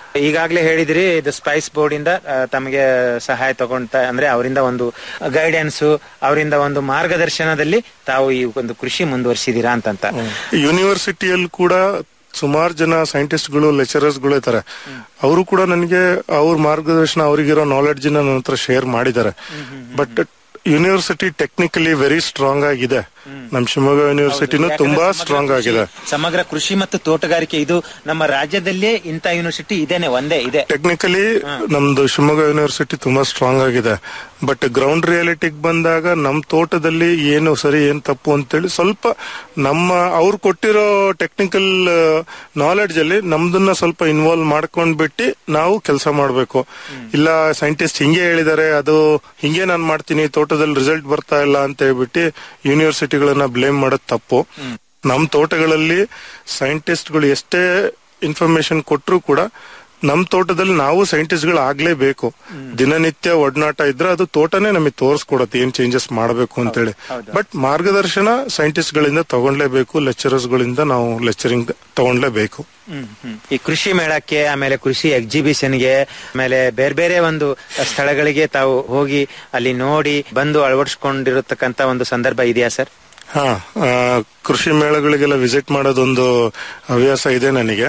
ಈಗಾಗಲೇ ಹೇಳಿದ್ರಿ ಇದು ಸ್ಪೈಸ್ ಬೋರ್ಡ್ ಇಂದ ಆ, ತಮಗೆ ಸಹಾಯ ತಗೊಂತ ಅಂದ್ರೆ ಅವರಿಂದ ಒಂದು ಗೈಡೆನ್ಸ್ ಅವರಿಂದ ಒಂದು ಮಾರ್ಗದರ್ಶನದಲ್ಲಿ ತಾವು ಈ ಒಂದು ಕೃಷಿ ಮುಂದುವರಿಸಿದೀರಾ ಅಂತಂತ ಯೂನಿವರ್ಸಿಟಿಯಲ್ಲಿ ಕೂಡ ಸುಮಾರು ಜನ ಸೈಂಟಿಸ್ಟ್ಗಳು ಲೆಕ್ಚರರ್ಸ್ಗಳು ಇದ್ದಾರೆ ಅವರು ಕೂಡ ನನಗೆ ಅವ್ರ ಮಾರ್ಗದರ್ಶನ ಅವರಿಗಿರೋ ನಾಲೆಡ್ಜ್ ನನ್ನ ಹತ್ರ ಶೇರ್ ಮಾಡಿದ್ದಾರೆ but university technically very strong ಆಗಿದೆ ನಮ್ ಶಿವಮೊಗ್ಗ ಯೂನಿವರ್ಸಿಟಿನೂ ಯಾಕಂದ್ರೆ ತುಂಬಾ ಸಮಗ್ರ ಸ್ಟ್ರಾಂಗ್ ಕೃಷಿ- ಆಗಿದೆ ಸಮಗ್ರ ಕೃಷಿ ಮತ್ತು ತೋಟಗಾರಿಕೆ ಇದು ನಮ್ಮ ರಾಜ್ಯದಲ್ಲೇ ಇಂಥ ಯೂನಿವರ್ಸಿಟಿ ಇದೇನೆ ಒಂದೇ ಇದೆ ಟೆಕ್ನಿಕಲಿ ನಮ್ದು ಶಿವಮೊಗ್ಗ ಯೂನಿವರ್ಸಿಟಿ ತುಂಬಾ ಸ್ಟ್ರಾಂಗ್ ಆಗಿದೆ ಬಟ್ ಗ್ರೌಂಡ್ ರಿಯಾಲಿಟಿಗೆ ಬಂದಾಗ ನಮ್ ತೋಟದಲ್ಲಿ ಏನು ಸರಿ ಏನ್ ತಪ್ಪು ಅಂತೇಳಿ ಸ್ವಲ್ಪ ನಮ್ಮ ಅವ್ರು ಕೊಟ್ಟಿರೋ ಟೆಕ್ನಿಕಲ್ ನಾಲೆಡ್ಜ್ ಅಲ್ಲಿ ನಮ್ದನ್ನ ಸ್ವಲ್ಪ ಇನ್ವಾಲ್ವ್ ಮಾಡ್ಕೊಂಡ್ಬಿಟ್ಟು ನಾವು ಕೆಲಸ ಮಾಡ್ಬೇಕು ಇಲ್ಲ ಸೈಂಟಿಸ್ಟ್ ಹಿಂಗೆ ಹೇಳಿದ್ದಾರೆ ಅದು ಹಿಂಗೆ ನಾನು ಮಾಡ್ತೀನಿ ತೋಟದಲ್ಲಿ ರಿಸಲ್ಟ್ ಬರ್ತಾ ಇಲ್ಲ ಅಂತ ಹೇಳ್ಬಿಟ್ಟು ಯೂನಿವರ್ಸಿಟಿಗಳನ್ನ ಬ್ಲೇಮ್ ಮಾಡೋದು ತಪ್ಪು ನಮ್ ತೋಟಗಳಲ್ಲಿ ಸೈಂಟಿಸ್ಟ್ಗಳು ಎಷ್ಟೇ ಇನ್ಫಾರ್ಮೇಶನ್ ಕೊಟ್ಟರು ಕೂಡ ನಮ್ ತೋಟದಲ್ಲಿ ನಾವು ಸೈಂಟಿಸ್ಟ್ಗಳು ಆಗ್ಲೇಬೇಕು ದಿನನಿತ್ಯ ಒಡನಾಟ ಇದ್ರೆ ಅದು ತೋಟನೇ ನಮಗೆ ತೋರಿಸ್ಕೊಡತ್ತೆ ಏನ್ ಚೇಂಜಸ್ ಮಾಡಬೇಕು ಅಂತೇಳಿ ಬಟ್ ಮಾರ್ಗದರ್ಶನ ಸೈಂಟಿಸ್ಟ್ ಗಳಿಂದ ತಗೊಂಡ್ಲೇಬೇಕು ಲೆಕ್ಚರರ್ಸ್ ಗಳಿಂದ ನಾವು ಲೆಕ್ಚರಿಂಗ್ ತಗೊಂಡ್ಲೇಬೇಕು ಹ್ಮ್, ಹ್ಮ್. ಈ ಕೃಷಿ ಮೇಳಕ್ಕೆ ಆಮೇಲೆ ಕೃಷಿ ಎಕ್ಸಿಬಿಷನ್ಗೆ ಆಮೇಲೆ ಬೇರೆ ಬೇರೆ ಒಂದು ಸ್ಥಳಗಳಿಗೆ ತಾವು ಹೋಗಿ ಅಲ್ಲಿ ನೋಡಿ ಬಂದು ಅಳವಡಿಸ್ಕೊಂಡಿರತಕ್ಕಂತ ಒಂದು ಸಂದರ್ಭ ಇದೆಯಾ ಸರ್ ಹಾ ಆ, ಕೃಷಿ ಮೇಳಗಳಿಗೆಲ್ಲ ವಿಸಿಟ್ ಮಾಡೋದೊಂದು ಹವ್ಯಾಸ ಇದೆ ನನಗೆ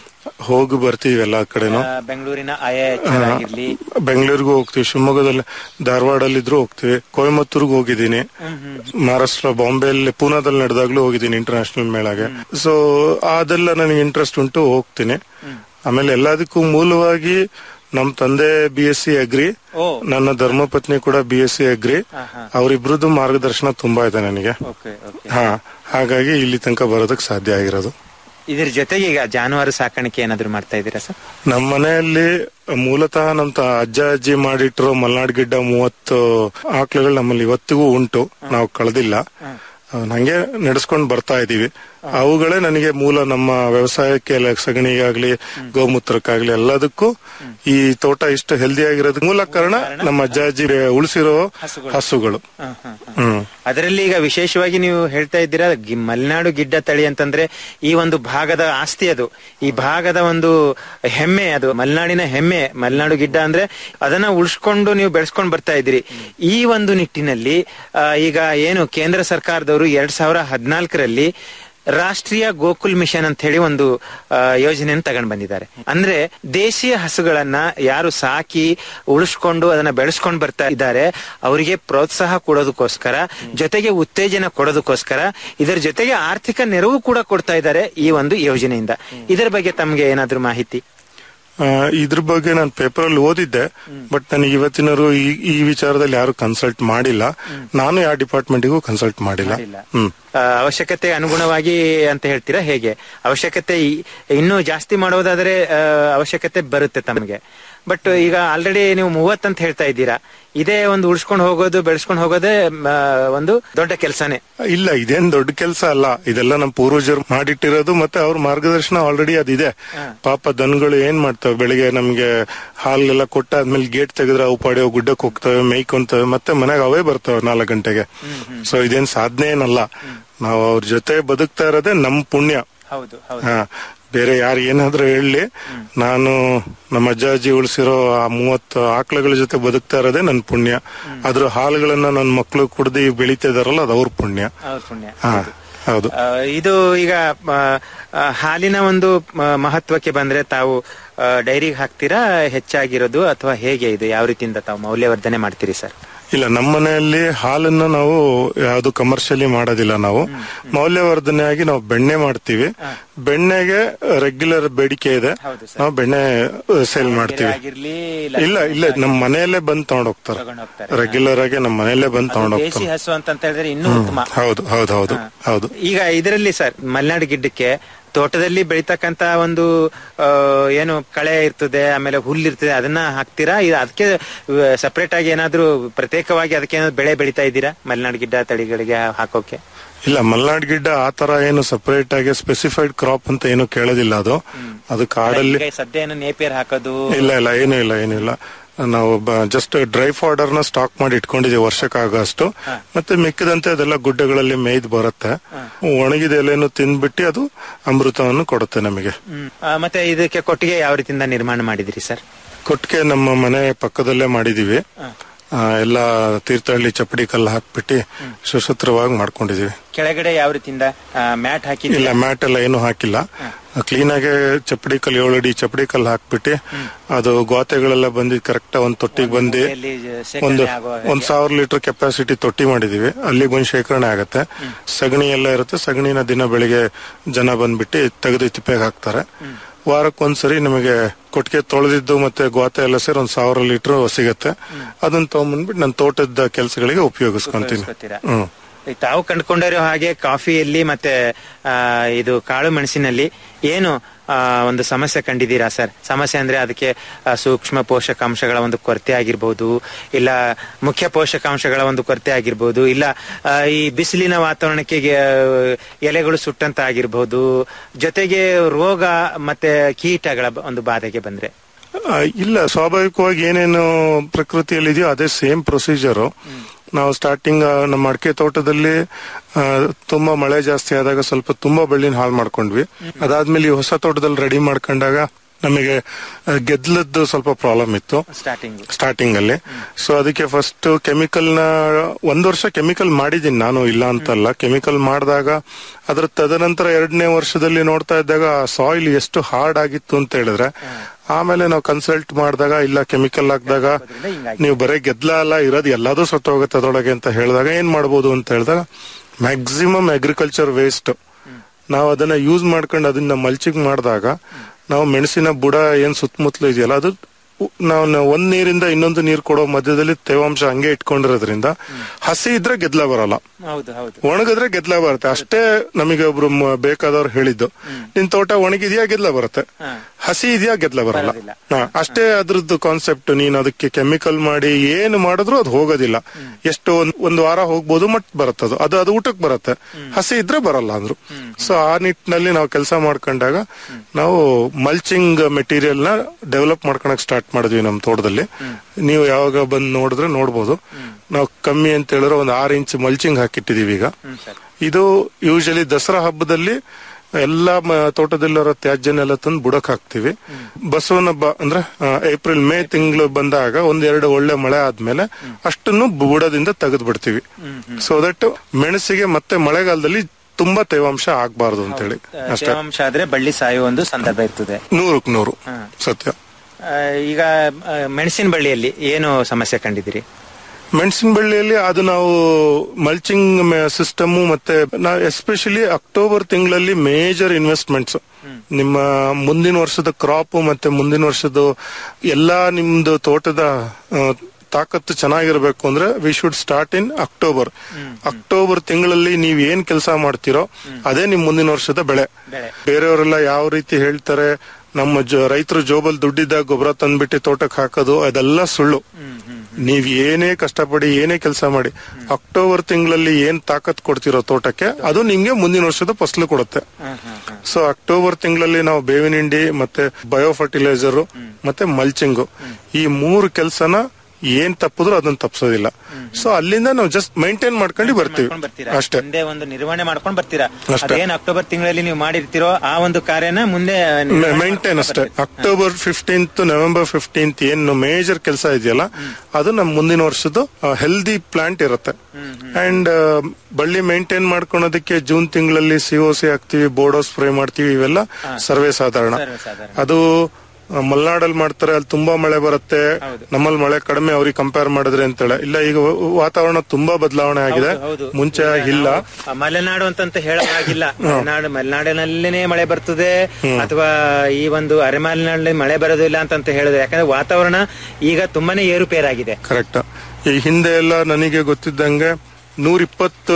ಹೋಗಿ ಬರ್ತೀವಿ ಎಲ್ಲಾ ಕಡೆನೂ ಆ, ಬೆಂಗಳೂರಿನ ಐ ಆಗಿರ್ಲಿ ಬೆಂಗಳೂರಿಗೂ ಹೋಗ್ತೀವಿ ಶಿವಮೊಗ್ಗದಲ್ಲಿ ಧಾರವಾಡಲ್ಲಿದ್ರು ಹೋಗ್ತೀವಿ ಕೊಯಮತ್ತೂರ್ಗೂ ಹೋಗಿದ್ದೀನಿ ಮಹಾರಾಷ್ಟ್ರ ಬಾಂಬೆಯಲ್ಲಿ ಪೂನಾದಲ್ಲಿ ನಡೆದಾಗ್ಲೂ ಹೋಗಿದ್ದೀನಿ ಇಂಟರ್ನ್ಯಾಷನಲ್ ಮೇಳಾಗೆ ಸೊ ಅದೆಲ್ಲ ನನಗೆ ಇಂಟ್ರೆಸ್ಟ್ ಉಂಟು ಹೋಗ್ತೀನಿ ಆಮೇಲೆ ಎಲ್ಲದಕ್ಕೂ ಮೂಲವಾಗಿ ನಮ್ ತಂದೆ ಬಿ ಎಸ್ ಸಿ ಅಗ್ರಿ ನನ್ನ ಧರ್ಮಪತ್ನಿ ಕೂಡ ಬಿ ಎಸ್ ಸಿ ಅಗ್ರಿ ಅವರಿಬ್ರದ್ದು ಮಾರ್ಗದರ್ಶನ ತುಂಬಾ ಇದೆ ನನಗೆ ಓಕೆ ಓಕೆ ಹಾ ಹಾಗಾಗಿ ಇಲ್ಲಿ ತನಕ ಬರೋದಕ್ಕೆ ಸಾಧ್ಯ ಆಗಿರೋದು ಇದ್ರ ಜೊತೆಗೆ ಈಗ ಜಾನುವಾರು ಸಾಕಾಣಿಕೆ ಏನಾದ್ರು ಮಾಡ್ತಾ ಇದ್ದೀರಾ ಸರ್ ನಮ್ಮ ಮನೆಯಲ್ಲಿ ಮೂಲತಃ ನಮ್ ತ- ಅಜ್ಜ ಅಜ್ಜಿ ಮಾಡಿಟ್ಟಿರೋ ಮಲ್ನಾಡ್ ಗಿಡ್ಡ ಮೂವತ್ತು ಆಕಳುಗಳು ನಮ್ಮಲ್ಲಿ ಇವತ್ತಿಗೂ ಉಂಟು ನಾವು ಕಳೆದಿಲ್ಲ ಹಂಗೆ ನಡೆಸ್ಕೊಂಡು ಬರ್ತಾ ಇದೀವಿ ಅವುಗಳೇ ನನಗೆ ಮೂಲ ನಮ್ಮ ವ್ಯವಸಾಯಕ್ಕೆ ಎಲ್ಲ ಸಗಣಿಗಾಗ್ಲಿ ಗೋಮೂತ್ರಕ್ಕಾಗ್ಲಿ ಎಲ್ಲದಕ್ಕೂ ಈ ತೋಟ ಇಷ್ಟು ಹೆಲ್ದಿ ಆಗಿರೋದ್ ಮೂಲ ಕಾರಣ ನಮ್ಮ ಅಜ್ಜ ಅಜ್ಜಿ ಉಳಿಸಿರೋ ಹಸುಗಳು ಹ್ಮ್ ಅದರಲ್ಲಿ ಈಗ ವಿಶೇಷವಾಗಿ ನೀವು ಹೇಳ್ತಾ ಇದ್ದೀರಾ ಗಿ- ಮಲೆನಾಡು ಗಿಡ್ಡ ತಳಿ ಅಂತಂದ್ರೆ ಈ ಒಂದು ಭಾಗದ ಆಸ್ತಿ ಅದು ಈ ಭಾಗದ ಒಂದು ಹೆಮ್ಮೆ ಅದು ಮಲೆನಾಡಿನ ಹೆಮ್ಮೆ ಮಲೆನಾಡು ಗಿಡ್ಡ ಅಂದ್ರೆ ಅದನ್ನ ಉಳಿಸ್ಕೊಂಡು ನೀವು ಬೆಳೆಸ್ಕೊಂಡು ಬರ್ತಾ ಇದ್ದೀರಿ ಈ ಒಂದು ನಿಟ್ಟಿನಲ್ಲಿ ಆ, ಈಗ ಏನು ಕೇಂದ್ರ ಸರ್ಕಾರದವರು ಎರಡ್ ಸಾವಿರ ಹದಿನಾಲ್ಕರಲ್ಲಿ ರಾಷ್ಟ್ರೀಯ ಗೋಕುಲ್ ಮಿಷನ್ ಅಂತ ಹೇಳಿ ಒಂದು ಆ, ಯೋಜನೆಯನ್ನು ತಗೊಂಡ್ ಬಂದಿದ್ದಾರೆ ಅಂದ್ರೆ ದೇಶೀಯ ಹಸುಗಳನ್ನ ಯಾರು ಸಾಕಿ ಉಳಿಸ್ಕೊಂಡು ಅದನ್ನ ಬೆಳೆಸ್ಕೊಂಡು ಬರ್ತಾ ಇದ್ದಾರೆ ಅವರಿಗೆ ಪ್ರೋತ್ಸಾಹ ಕೊಡೋದಕ್ಕೋಸ್ಕರ ಜೊತೆಗೆ ಉತ್ತೇಜನ ಕೊಡೋದಕ್ಕೋಸ್ಕರ ಇದರ ಜೊತೆಗೆ ಆರ್ಥಿಕ ನೆರವು ಕೂಡ ಕೊಡ್ತಾ ಇದ್ದಾರೆ ಈ ಒಂದು ಯೋಜನೆಯಿಂದ ಇದರ ಬಗ್ಗೆ ತಮ್ಗೆ ಏನಾದ್ರೂ ಮಾಹಿತಿ ಆ, ಇದ್ರ ಬಗ್ಗೆ ನಾನು ಪೇಪರ್ ಅಲ್ಲಿ ಓದಿದ್ದೆ ಬಟ್ ನನಗೆ ಇವತ್ತಿನವರು ಈ ಈ ವಿಚಾರದಲ್ಲಿ ಯಾರು ಕನ್ಸಲ್ಟ್ ಮಾಡಿಲ್ಲ ನಾನು ಯಾವ ಡಿಪಾರ್ಟ್ಮೆಂಟಿಗೂ ಕನ್ಸಲ್ಟ್ ಮಾಡಿಲ್ಲ ಹ್ಮ್ ಆ, ಅವಶ್ಯಕತೆ ಅನುಗುಣವಾಗಿ ಅಂತ ಹೇಳ್ತೀರಾ ಹೇಗೆ ಅವಶ್ಯಕತೆ ಇ- ಇನ್ನೂ ಜಾಸ್ತಿ ಮಾಡೋದಾದ್ರೆ ಆ, ಅವಶ್ಯಕತೆ ಬರುತ್ತೆ ತಮಗೆ ಬಟ್ ಈಗ ಆಲ್ರೆಡಿ ನೀವು ಮೂವತ್ ಅಂತ ಹೇಳ್ತಾ ಇದ್ದೀರಾ ಇದೇ ಒಂದು ಉಳಿಸ್ಕೊಂಡು ಹೋಗೋದು ಬೆಳೆಸ್ಕೊಂಡು ಹೋಗೋದೇ ಆ, ಒಂದು ದೊಡ್ಡ ಕೆಲಸನೇ ಇಲ್ಲ ಇದೇನ್ ದೊಡ್ಡ ಕೆಲಸ ಅಲ್ಲ ಇದೆಲ್ಲ ನಮ್ಮ ಪೂರ್ವಜರು ಮಾಡಿಟ್ಟಿರೋದು ಮತ್ತೆ ಅವ್ರ ಮಾರ್ಗದರ್ಶನ ಆಲ್ರೆಡಿ ಅದಿದೆ ಪಾಪ ದನಗಳು ಏನ್ ಮಾಡ್ತವೆ ಬೆಳಿಗ್ಗೆ ನಮ್ಗೆ ಹಾಲೆಲ್ಲ ಕೊಟ್ಟಾದ್ಮೇಲೆ ಗೇಟ್ ತೆಗೆದ್ರೆ ಅವು ಪಾಡಿ ಅವು ಗುಡ್ಡಕ್ಕೆ ಹೋಗ್ತವೆ ಮೇಯ್ಕೊಂತವೆ ಮತ್ತೆ ಮನೆಗೆ ಅವೇ ಬರ್ತವೆ ನಾಲ್ಕು ಗಂಟೆಗೆ ಸೊ ಇದೇನ್ ಸಾಧನೆ ಏನಲ್ಲ ನಾವು ಅವ್ರ ಜೊತೆ ಬದುಕ್ತಾ ಇರೋದೇ ನಮ್ ಪುಣ್ಯ ಹೌದು ಹಾ ಬೇರೆ ಯಾರು ಏನಾದ್ರೂ ಹೇಳಲಿ ನಾನು ನಮ್ಮ ಅಜ್ಜ ಅಜ್ಜಿ ಉಳಿಸಿರೋ ಆ ಮೂವತ್ತು ಆಕಳುಗಳ ಜೊತೆ ಬದುಕ್ತಾ ಇರೋದೇ ನನ್ ಪುಣ್ಯ ಅದ್ರ ಹಾಲುಗಳನ್ನ ನನ್ನ ಮಕ್ಕಳು ಕುಡ್ದು ಬೆಳಿತಾ ಇದಾರಲ್ಲ ಅದು ಅವ್ರ ಪುಣ್ಯ ಹೌದು ಪುಣ್ಯ ಹಾ ಹೌದು ಆ, ಇದು ಈಗ ಆ, ಆ, ಹಾಲಿನ ಒಂದು ಆ, ಮಹತ್ವಕ್ಕೆ ಬಂದ್ರೆ ತಾವು ಡೈರಿಗೆ ಹಾಕ್ತೀರಾ ಹೆಚ್ಚಾಗಿರೋದು ಅಥವಾ ಹೇಗೆ ಇದು ಯಾವ ರೀತಿಯಿಂದ ತಾವು ಮೌಲ್ಯವರ್ಧನೆ ಮಾಡ್ತೀರಿ ಸರ್ ಇಲ್ಲ ನಮ್ಮ ಮನೆಯಲ್ಲಿ ಹಾಲನ್ನ ನಾವು ಯಾವ್ದು ಕಮರ್ಷಿಯಲಿ ಮಾಡೋದಿಲ್ಲ ನಾವು ಮೌಲ್ಯವರ್ಧನೆಯಾಗಿ ನಾವು ಬೆಣ್ಣೆ ಮಾಡ್ತೀವಿ ಬೆಣ್ಣೆಗೆ ರೆಗ್ಯುಲರ್ ಬೇಡಿಕೆ ಇದೆ ನಾವು ಬೆಣ್ಣೆ ಸೇಲ್ ಮಾಡ್ತೀವಿ ಆಗಿರ್ಲಿ ಇಲ್ಲ ಇಲ್ಲ ನಮ್ಮ ಮನೆಯಲ್ಲೇ ಬಂದ್ ತಗೊಂಡ್ ಹೋಗ್ತಾರೆ ರೆಗ್ಯುಲರ್ ಆಗಿ ನಮ್ಮ ಮನೆಯಲ್ಲೇ ಬಂದ್ ತಗೊಂಡ್ ದೇಸಿ ಹೋಗ್ತಾರೆ ಹಸು ಅಂತ ಹೇಳಿದ್ರೆ ಇನ್ನೂ ಉತ್ತಮ ಹೌದು ಹೌದು ಹೌದು ಹೌದು ಈಗ ಇದರಲ್ಲಿ ಸರ್ ಮಲೆನಾಡು ಗಿಡ್ಡಕ್ಕೆ ತೋಟದಲ್ಲಿ ಬೆಳಿತಕ್ಕಂತ ಒಂದು ಆ, ಏನು ಕಳೆ ಇರ್ತದೆ ಆಮೇಲೆ ಹುಲ್ಲು ಇರ್ತದೆ ಅದನ್ನ ಹಾಕ್ತೀರಾ ಇದು ಅದಕ್ಕೆ ಸಪರೇಟ್ ಆಗಿ ಏನಾದ್ರೂ ಪ್ರತ್ಯೇಕವಾಗಿ ಅದಕ್ಕೆ ಏನಾದ್ರು ಬೆಳೆ ಬೆಳಿತಾ ಇದ್ದೀರಾ ಮಲೆನಾಡು ಗಿಡ್ಡ ತಳಿಗಳಿಗೆ ಹಾಕೋಕೆ ಇಲ್ಲ ಮಲ್ನಾಡ್ ಗಿಡ್ಡ ಆ ತರ ಏನು ಸಪರೇಟ್ ಆಗಿ ಸ್ಪೆಸಿಫೈಡ್ ಕ್ರಾಪ್ ಅಂತ ಏನು ಕೇಳೋದಿಲ್ಲ ಅದು ಅದು ಕಾಡಲ್ಲಿ ಈಗ ಸದ್ಯ ಏನು ನೇಪಿಯರ್ ಹಾಕೋದು ಇಲ್ಲ ಇಲ್ಲ ಏನು ಇಲ್ಲ ಏನು ಇಲ್ಲ ನಾವು ಜಸ್ಟ್ ಡ್ರೈ ಫಾಡರ್ ನ ಸ್ಟಾಕ್ ಮಾಡಿ ಇಟ್ಕೊಂಡಿದೀವಿ ವರ್ಷಕ್ಕಾಗಷ್ಟು ಮತ್ತೆ ಮಿಕ್ಕಿದಂತೆ ಅದೆಲ್ಲ ಗುಡ್ಡಗಳಲ್ಲಿ ಮೇಯ್ದು ಬರುತ್ತೆ ಒಣಗಿದ ಎಲೆಯನ್ನು ತಿಂದ್ಬಿಟ್ಟು ಅದು ಅಮೃತವನ್ನು ಕೊಡುತ್ತೆ ನಮಗೆ ಹ್ಮ್. ಆ, ಮತ್ತೆ ಇದಕ್ಕೆ ಕೊಟ್ಟಿಗೆ ಯಾವ ರೀತಿಯಿಂದ ನಿರ್ಮಾಣ ಮಾಡಿದಿರಿ ಸರ್ ಕೊಟ್ಟಿಗೆ ನಮ್ಮ ಮನೆ ಪಕ್ಕದಲ್ಲೇ ಮಾಡಿದೀವಿ ಆ, ಎಲ್ಲ ತೀರ್ಥಹಳ್ಳಿ ಚಪ್ಪಡಿ ಕಲ್ಲು ಹಾಕ್ಬಿಟ್ಟು ಸುಸೂತ್ರವಾಗಿ ಮಾಡ್ಕೊಂಡಿದೀವಿ ಕೆಳಗಡೆ ಯಾವ ರೀತಿಯಿಂದ ಮ್ಯಾಟ್ ಹಾಕಿ ಇಲ್ಲ ಮ್ಯಾಟ್ ಎಲ್ಲ ಏನು ಹಾಕಿಲ್ಲ ಕ್ಲೀನ್ ಆಗಿ ಚಪ್ಪಡಿ ಕಲ್ಲು ಏಳು ಅಡಿ ಚಪ್ಪಡಿ ಕಲ್ಲು ಹಾಕ್ಬಿಟ್ಟು ಅದು ಗೋತೆಗಳೆಲ್ಲ ಬಂದು ಕರೆಕ್ಟ್ ಒಂದ್ ತೊಟ್ಟಿಗೆ ಬಂದು ಮೂಲೆಯಲ್ಲಿ ಶೇಖರಣೆ ಒಂದು ಆಗೋ ಒಂದ್ ಸಾವಿರ ಲೀಟರ್ ಕೆಪಾಸಿಟಿ ತೊಟ್ಟಿ ಮಾಡಿದೀವಿ ಅಲ್ಲಿಗೆ ಬಂದು ಶೇಖರಣೆ ಆಗತ್ತೆ ಸಗಣಿ ಎಲ್ಲ ಇರುತ್ತೆ ಸಗಣಿನ ದಿನ ಬೆಳಿಗ್ಗೆ ಜನ ಬಂದ್ಬಿಟ್ಟು ತೆಗೆದು ತಿಪ್ಪೆಗೆ ಹಾಕ್ತಾರೆ ವಾರಕ್ಕೊಂದ್ಸರಿ ನಮಗೆ ಕೊಟ್ಟಿಗೆ ತೊಳೆದಿದ್ದು ಮತ್ತೆ ಗೋತೆ ಎಲ್ಲ ಸೇರಿ ಒಂದ್ ಸಾವಿರ ಲೀಟರ್ ಸಿಗತ್ತೆ ಅದನ್ನ ತಗೊಂಡ್ಬಂದ್ಬಿಟ್ಟು ನನ್ನ ತೋಟದ ಕೆಲಸಗಳಿಗೆ ಉಪಯೋಗಿಸ್ಕೊಂತೀನಿ ಉಪಯೋಗಿಸ್ಕೊತೀರಾ? ಹ್ಮ್ ಈ ತಾವು ಕಂಡುಕೊಂಡಿರೋ ಹಾಗೆ ಕಾಫಿಯಲ್ಲಿ ಮತ್ತೆ ಆ, ಇದು ಕಾಳು ಮೆಣಸಿನಲ್ಲಿ ಏನು ಆ, ಒಂದು ಸಮಸ್ಯೆ ಕಂಡಿದ್ದೀರಾ ಸರ್ ಸಮಸ್ಯೆ ಅಂದ್ರೆ ಅದಕ್ಕೆ ಆ, ಸೂಕ್ಷ್ಮ ಪೋಷಕಾಂಶಗಳ ಒಂದು ಕೊರತೆ ಆಗಿರ್ಬೋದು ಇಲ್ಲ ಮುಖ್ಯ ಪೋಷಕಾಂಶಗಳ ಒಂದು ಕೊರತೆ ಆಗಿರ್ಬೋದು ಇಲ್ಲ ಆ, ಈ ಬಿಸಿಲಿನ ವಾತಾವರಣಕ್ಕೆ ಆ, ಎಲೆಗಳು ಸುಟ್ಟಂತ ಆಗಿರ್ಬೋದು ಜೊತೆಗೆ ರೋಗ ಮತ್ತೆ ಕೀಟಗಳ ಬ- ಒಂದು ಬಾಧೆಗೆ ಬಂದ್ರೆ ಆ, ಇಲ್ಲ ಸ್ವಾಭಾವಿಕವಾಗಿ ಏನೇನು ಪ್ರಕೃತಿಯಲ್ಲಿ ಇದೆಯೋ ಅದೇ ಸೇಮ್ ಪ್ರೊಸೀಜರು ನಾವು ಸ್ಟಾರ್ಟಿಂಗ್ ನಮ್ಮ ಅಡಿಕೆ ತೋಟದಲ್ಲಿ ಆ, ತುಂಬಾ ಮಳೆ ಜಾಸ್ತಿ ಆದಾಗ ಸ್ವಲ್ಪ ತುಂಬಾ ಬೆಳ್ಳಿನ ಹಾಳು ಮಾಡ್ಕೊಂಡ್ವಿ ಅದಾದ್ಮೇಲೆ ಈ ಹೊಸ ತೋಟದಲ್ಲಿ ರೆಡಿ ಮಾಡ್ಕೊಂಡಾಗ ನಮಗೆ ಆ, ಗೆದ್ಲದ್ದು ಸ್ವಲ್ಪ ಪ್ರಾಬ್ಲಮ್ ಇತ್ತು ಸ್ಟಾರ್ಟಿಂಗ್ ಸ್ಟಾರ್ಟಿಂಗ್ ಅಲ್ಲಿ ಸೊ ಅದಕ್ಕೆ ಫಸ್ಟ್ ಕೆಮಿಕಲ್ ನ ಒಂದ್ ವರ್ಷ ಕೆಮಿಕಲ್ ಮಾಡಿದೀನಿ ನಾನು ಇಲ್ಲ ಅಂತಲ್ಲ ಕೆಮಿಕಲ್ ಮಾಡಿದಾಗ ಅದ್ರ ತದನಂತರ ಎರಡನೇ ವರ್ಷದಲ್ಲಿ ನೋಡ್ತಾ ಇದ್ದಾಗ ಸಾಯಿಲ್ ಎಷ್ಟು ಹಾರ್ಡ್ ಆಗಿತ್ತು ಅಂತ ಹೇಳಿದ್ರೆ ಆಮೇಲೆ ನಾವು ಕನ್ಸಲ್ಟ್ ಮಾಡಿದಾಗ ಇಲ್ಲ ಕೆಮಿಕಲ್ ಹಾಕಿದಾಗ ನೀವು ಬರೀ ಗೆದ್ಲ ಅಲ್ಲ ಇರೋದು ಎಲ್ಲದೂ ಸತ್ತೋಗುತ್ತೆ ಅದರೊಳಗೆ ಅಂತ ಹೇಳಿದಾಗ ಏನ್ ಮಾಡ್ಬೋದು ಅಂತ ಹೇಳಿದಾಗ ಮ್ಯಾಕ್ಸಿಮಮ್ ಅಗ್ರಿಕಲ್ಚರ್ ವೇಸ್ಟ್ ನಾವು ಅದನ್ನ ಯೂಸ್ ಮಾಡ್ಕೊಂಡು ಅದನ್ನ ಮಲ್ಚಿಂಗ್ ಮಾಡಿದಾಗ ನಾವು ಮೆಣಸಿನ ಬುಡ ಏನ್ ಸುತ್ತಮುತ್ತಲು ಇದೆಯಲ್ಲ ಅದು ಉ- ನಾವು ನಾವು ಒಂದ್ ನೀರಿಂದ ಇನ್ನೊಂದು ನೀರು ಕೊಡೋ ಮಧ್ಯದಲ್ಲಿ ತೇವಾಂಶ ಹಂಗೆ ಇಟ್ಕೊಂಡಿರೋದ್ರಿಂದ ಹಸಿ ಇದ್ರೆ ಗೆದ್ಲ ಬರಲ್ಲ ಹೌದು ಹೌದು ಒಣಗಿದ್ರೆ ಗೆದ್ಲ ಬರುತ್ತೆ ಅಷ್ಟೇ ನಮಗೆ ಒಬ್ರು ಮ- ಬೇಕಾದವ್ರು ಹೇಳಿದ್ದು ನಿನ್ ತೋಟ ಒಣಗಿದ್ಯಾ ಗೆದ್ಲ ಬರುತ್ತೆ ಹಸಿ ಇದೆಯಾ ಗೆದ್ಲ ಬರಲ್ಲ ಹಾ, ಅಷ್ಟೇ ಅದ್ರದ್ದು ಕಾನ್ಸೆಪ್ಟ್ ನೀನ್ ಅದಕ್ಕೆ ಕೆಮಿಕಲ್ ಮಾಡಿ ಏನು ಮಾಡಿದ್ರು ಅದು ಹೋಗೋದಿಲ್ಲ ಎಷ್ಟು ಒಂದ್- ಒಂದು ವಾರ ಹೋಗ್ಬೋದು ಮಟ್ ಬರುತ್ತದು ಅದು ಅದು ಊಟಕ್ಕೆ ಬರುತ್ತೆ ಹಸಿ ಇದ್ರೆ ಬರಲ್ಲ ಅಂದ್ರು ಸೊ ಆ ನಿಟ್ಟಿನಲ್ಲಿ ನಾವು ಕೆಲಸ ಮಾಡ್ಕೊಂಡಾಗ ನಾವು ಮಲ್ಚಿಂಗ್ ಮೆಟೀರಿಯಲ್ ನ ಡೆವಲಪ್ ಮಾಡ್ಕೊಳಕ್ ಸ್ಟಾರ್ಟ್ ಮಾಡಿದ್ವಿ ನಮ್ಮ ತೋಟದಲ್ಲಿ ನೀವು ಯಾವಾಗ ಬಂದು ನೋಡಿದ್ರೆ ನೋಡ್ಬೋದು ನಾವು ಕಮ್ಮಿ ಅಂತ ಹೇಳಿದ್ರೆ ಒಂದು ಆರು ಇಂಚ್ ಮಲ್ಚಿಂಗ್ ಹಾಕಿಟ್ಟಿದೀವಿ ಈಗ ಇದು ಯೂಶಲಿ ದಸರಾ ಹಬ್ಬದಲ್ಲಿ ಎಲ್ಲಾ ಮ- ತೋಟದಲ್ಲಿರೋ ತ್ಯಾಜ್ಯನೆಲ್ಲ ತಂದು ಬುಡಕ್ ಹಾಕ್ತಿವಿ ಬಸವನ ಹಬ್ಬ ಅಂದ್ರೆ ಆ, ಏಪ್ರಿಲ್ ಮೇ ತಿಂಗಳು ಬಂದಾಗ ಒಂದೆರಡು ಒಳ್ಳೆ ಮಳೆ ಆದ್ಮೇಲೆ ಅಷ್ಟನ್ನು ಬುಡದಿಂದ ತೆಗೆದು ಬಿಡ್ತೀವಿ ಸೊ ದಟ್ ಮೆಣಸಿಗೆ ಮತ್ತೆ ಮಳೆಗಾಲದಲ್ಲಿ ತುಂಬಾ ತೇವಾಂಶ ಆಗ್ಬಾರ್ದು ಅಂತೇಳಿ ಅಷ್ಟೇ ತೇವಾಂಶ ಆದ್ರೆ ಬಳ್ಳಿ ಸಾಯುವ ಒಂದು ಸಂದರ್ಭ ಇರ್ತದೆ ನೂರಕ್ ನೂರು ಸತ್ಯ ಆ, ಈಗ ಆ, ಮೆಣಸಿನ ಬಳ್ಳಿಯಲ್ಲಿ ಏನು ಸಮಸ್ಯೆ ಕಂಡಿದ್ದೀರಿ ಮೆಣಸಿನ ಬಳ್ಳಿಯಲ್ಲಿ ಅದು ನಾವು ಮಲ್ಚಿಂಗ್ ಸಿಸ್ಟಮ್ ಮತ್ತೆ ನಾವು ಎಸ್ಪೆಷಲಿ ಅಕ್ಟೋಬರ್ ತಿಂಗಳಲ್ಲಿ ಮೇಜರ್ ಇನ್ವೆಸ್ಟ್ಮೆಂಟ್ಸ್ ನಿಮ್ಮ ಮುಂದಿನ ವರ್ಷದ ಕ್ರಾಪ್ ಮತ್ತೆ ಮುಂದಿನ ವರ್ಷದ ಎಲ್ಲಾ ನಿಮ್ದು ತೋಟದ ಆ, ತಾಕತ್ತು ಚೆನ್ನಾಗಿರ್ಬೇಕು ಅಂದ್ರೆ we should start in October October ತಿಂಗಳಲ್ಲಿ ನೀವ್ ಏನ್ ಕೆಲಸ ಮಾಡ್ತೀರೋ ಅದೇ ನಿಮ್ ಮುಂದಿನ ವರ್ಷದ ಬೆಳೆ ಬೇರೆಯವರೆಲ್ಲ ಯಾವ ರೀತಿ ಹೇಳ್ತಾರೆ ನಮ್ಮ ಜ- ರೈತರು ಜೋಬಲ್ ದುಡ್ಡಿದ್ದಾಗ ಗೊಬ್ಬರ ತಂದ್ಬಿಟ್ಟು ತೋಟಕ್ಕೆ ಹಾಕೋದು ಅದೆಲ್ಲ ಸುಳ್ಳು ನೀವ್ ಏನೇ ಕಷ್ಟಪಡಿ ಏನೇ ಕೆಲಸ ಮಾಡಿ ಅಕ್ಟೋಬರ್ ತಿಂಗಳಲ್ಲಿ ಏನ್ ತಾಕತ್ ಕೊಡ್ತಿರೋ ತೋಟಕ್ಕೆ ಅದು ನಿಮ್ಗೆ ಮುಂದಿನ ವರ್ಷದ ಫಸಲು ಕೊಡುತ್ತೆ ಸೊ ಅಕ್ಟೋಬರ್ ತಿಂಗಳಲ್ಲಿ ನಾವು ಬೇವಿನ ಹಿಂಡಿ ಮತ್ತೆ ಬಯೋ ಫರ್ಟಿಲೈಸರ್ ಮತ್ತೆ ಮಲ್ಚಿಂಗು ಈ ಮೂರು ಕೆಲಸನ ಏನ್ ತಪ್ಪಿದ್ರು ಅದನ್ನ ತಪ್ಪಿಸೋದಿಲ್ಲ ಸೊ ಅಲ್ಲಿಂದ ನಾವು ಜಸ್ಟ್ ಮೈಂಟೈನ್ ಮಾಡ್ಕೊಂಡು ಬರ್ತೀವಿ ಬರ್ತೀರಾ ಅಷ್ಟೇ ಮುಂದೆ ಒಂದು ನಿರ್ವಹಣೆ ಮಾಡ್ಕೊಂಡು ಬರ್ತೀರಾ ಅಷ್ಟೇ. ಅದೇನ್ ಅಕ್ಟೋಬರ್ ತಿಂಗಳಲ್ಲಿ ನೀವು ಮಾಡಿರ್ತೀರೋ ಆ ಒಂದು ಕಾರ್ಯನ ಮುಂದೆ ನಿರ್ವಹಣೆ ಮೈಂಟೈನ್ ಮಾಡ್ಕೊಂಡು ಅಷ್ಟೇ ಬರ್ತೀರಾ. ಅಕ್ಟೋಬರ್ ಫಿಫ್ಟೀನ್ತ್ ನವೆಂಬರ್ ಫಿಫ್ಟೀನ್ತ್ ಏನು ಮೇಜರ್ ಕೆಲಸ ಇದೆಯಲ್ಲ ಅದು ನಮ್ಮ ಮುಂದಿನ ವರ್ಷದ ಹೆಲ್ದಿ ಪ್ಲಾಂಟ್ ಇರುತ್ತೆ ಅಂಡ್ ಬಳ್ಳಿ ಮೇಂಟೈನ್ ಮಾಡ್ಕೊಳೋದಕ್ಕೆ ಜೂನ್ ತಿಂಗಳಲ್ಲಿ ಸಿಒಸಿ ಹಾಕ್ತಿವಿ ಬೋರ್ಡೋ ಸ್ಪ್ರೇ ಮಾಡ್ತೀವಿ ಇವೆಲ್ಲ ಸರ್ವೇ ಸಾಧಾರಣ ಅದು ಆ, ಮಲೆನಾಡಲ್ಲಿ ಮಾಡ್ತಾರೆ ಅಲ್ಲಿ ತುಂಬಾ ಮಳೆ ಬರುತ್ತೆ ನಮ್ಮಲ್ಲಿ ಮಳೆ ಕಡಿಮೆ ಅವ್ರಿಗೆ ಕಂಪೇರ್ ಮಾಡಿದ್ರೆ ಅಂತೇಳಿ ಇಲ್ಲ ಈಗ ವ- ವಾತಾವರಣ ತುಂಬಾ ಬದಲಾವಣೆ ಆಗಿದೆ ಹೌದು. ಮುಂಚೆ ಇಲ್ಲ ಆ, ಮಲೆನಾಡು ಅಂತಂತ ಹೇಳೋವಾಗಿಲ್ಲ ಮಲೆನಾಡು ಮಲೆನಾಡಿನಲ್ಲೇನೆ ಮಳೆ ಬರ್ತದೆ ಅಥವಾ ಈ ಒಂದು ಅರೆಮಲೆನಾಡಲ್ಲಿ ಮಳೆ ಬರೋದಿಲ್ಲ ಅಂತಂತ ಹೇಳಿದ್ರೆ ಯಾಕಂದ್ರೆ ವಾತಾವರಣ ಈಗ ತುಂಬಾನೇ ಏರುಪೇರಾಗಿದೆ ಕರೆಕ್ಟ್ ಈ ಹಿಂದೆ ಎಲ್ಲ ನನಗೆ ಗೊತ್ತಿದ್ದಂಗೆ ನೂರಿಪ್ಪತ್ತು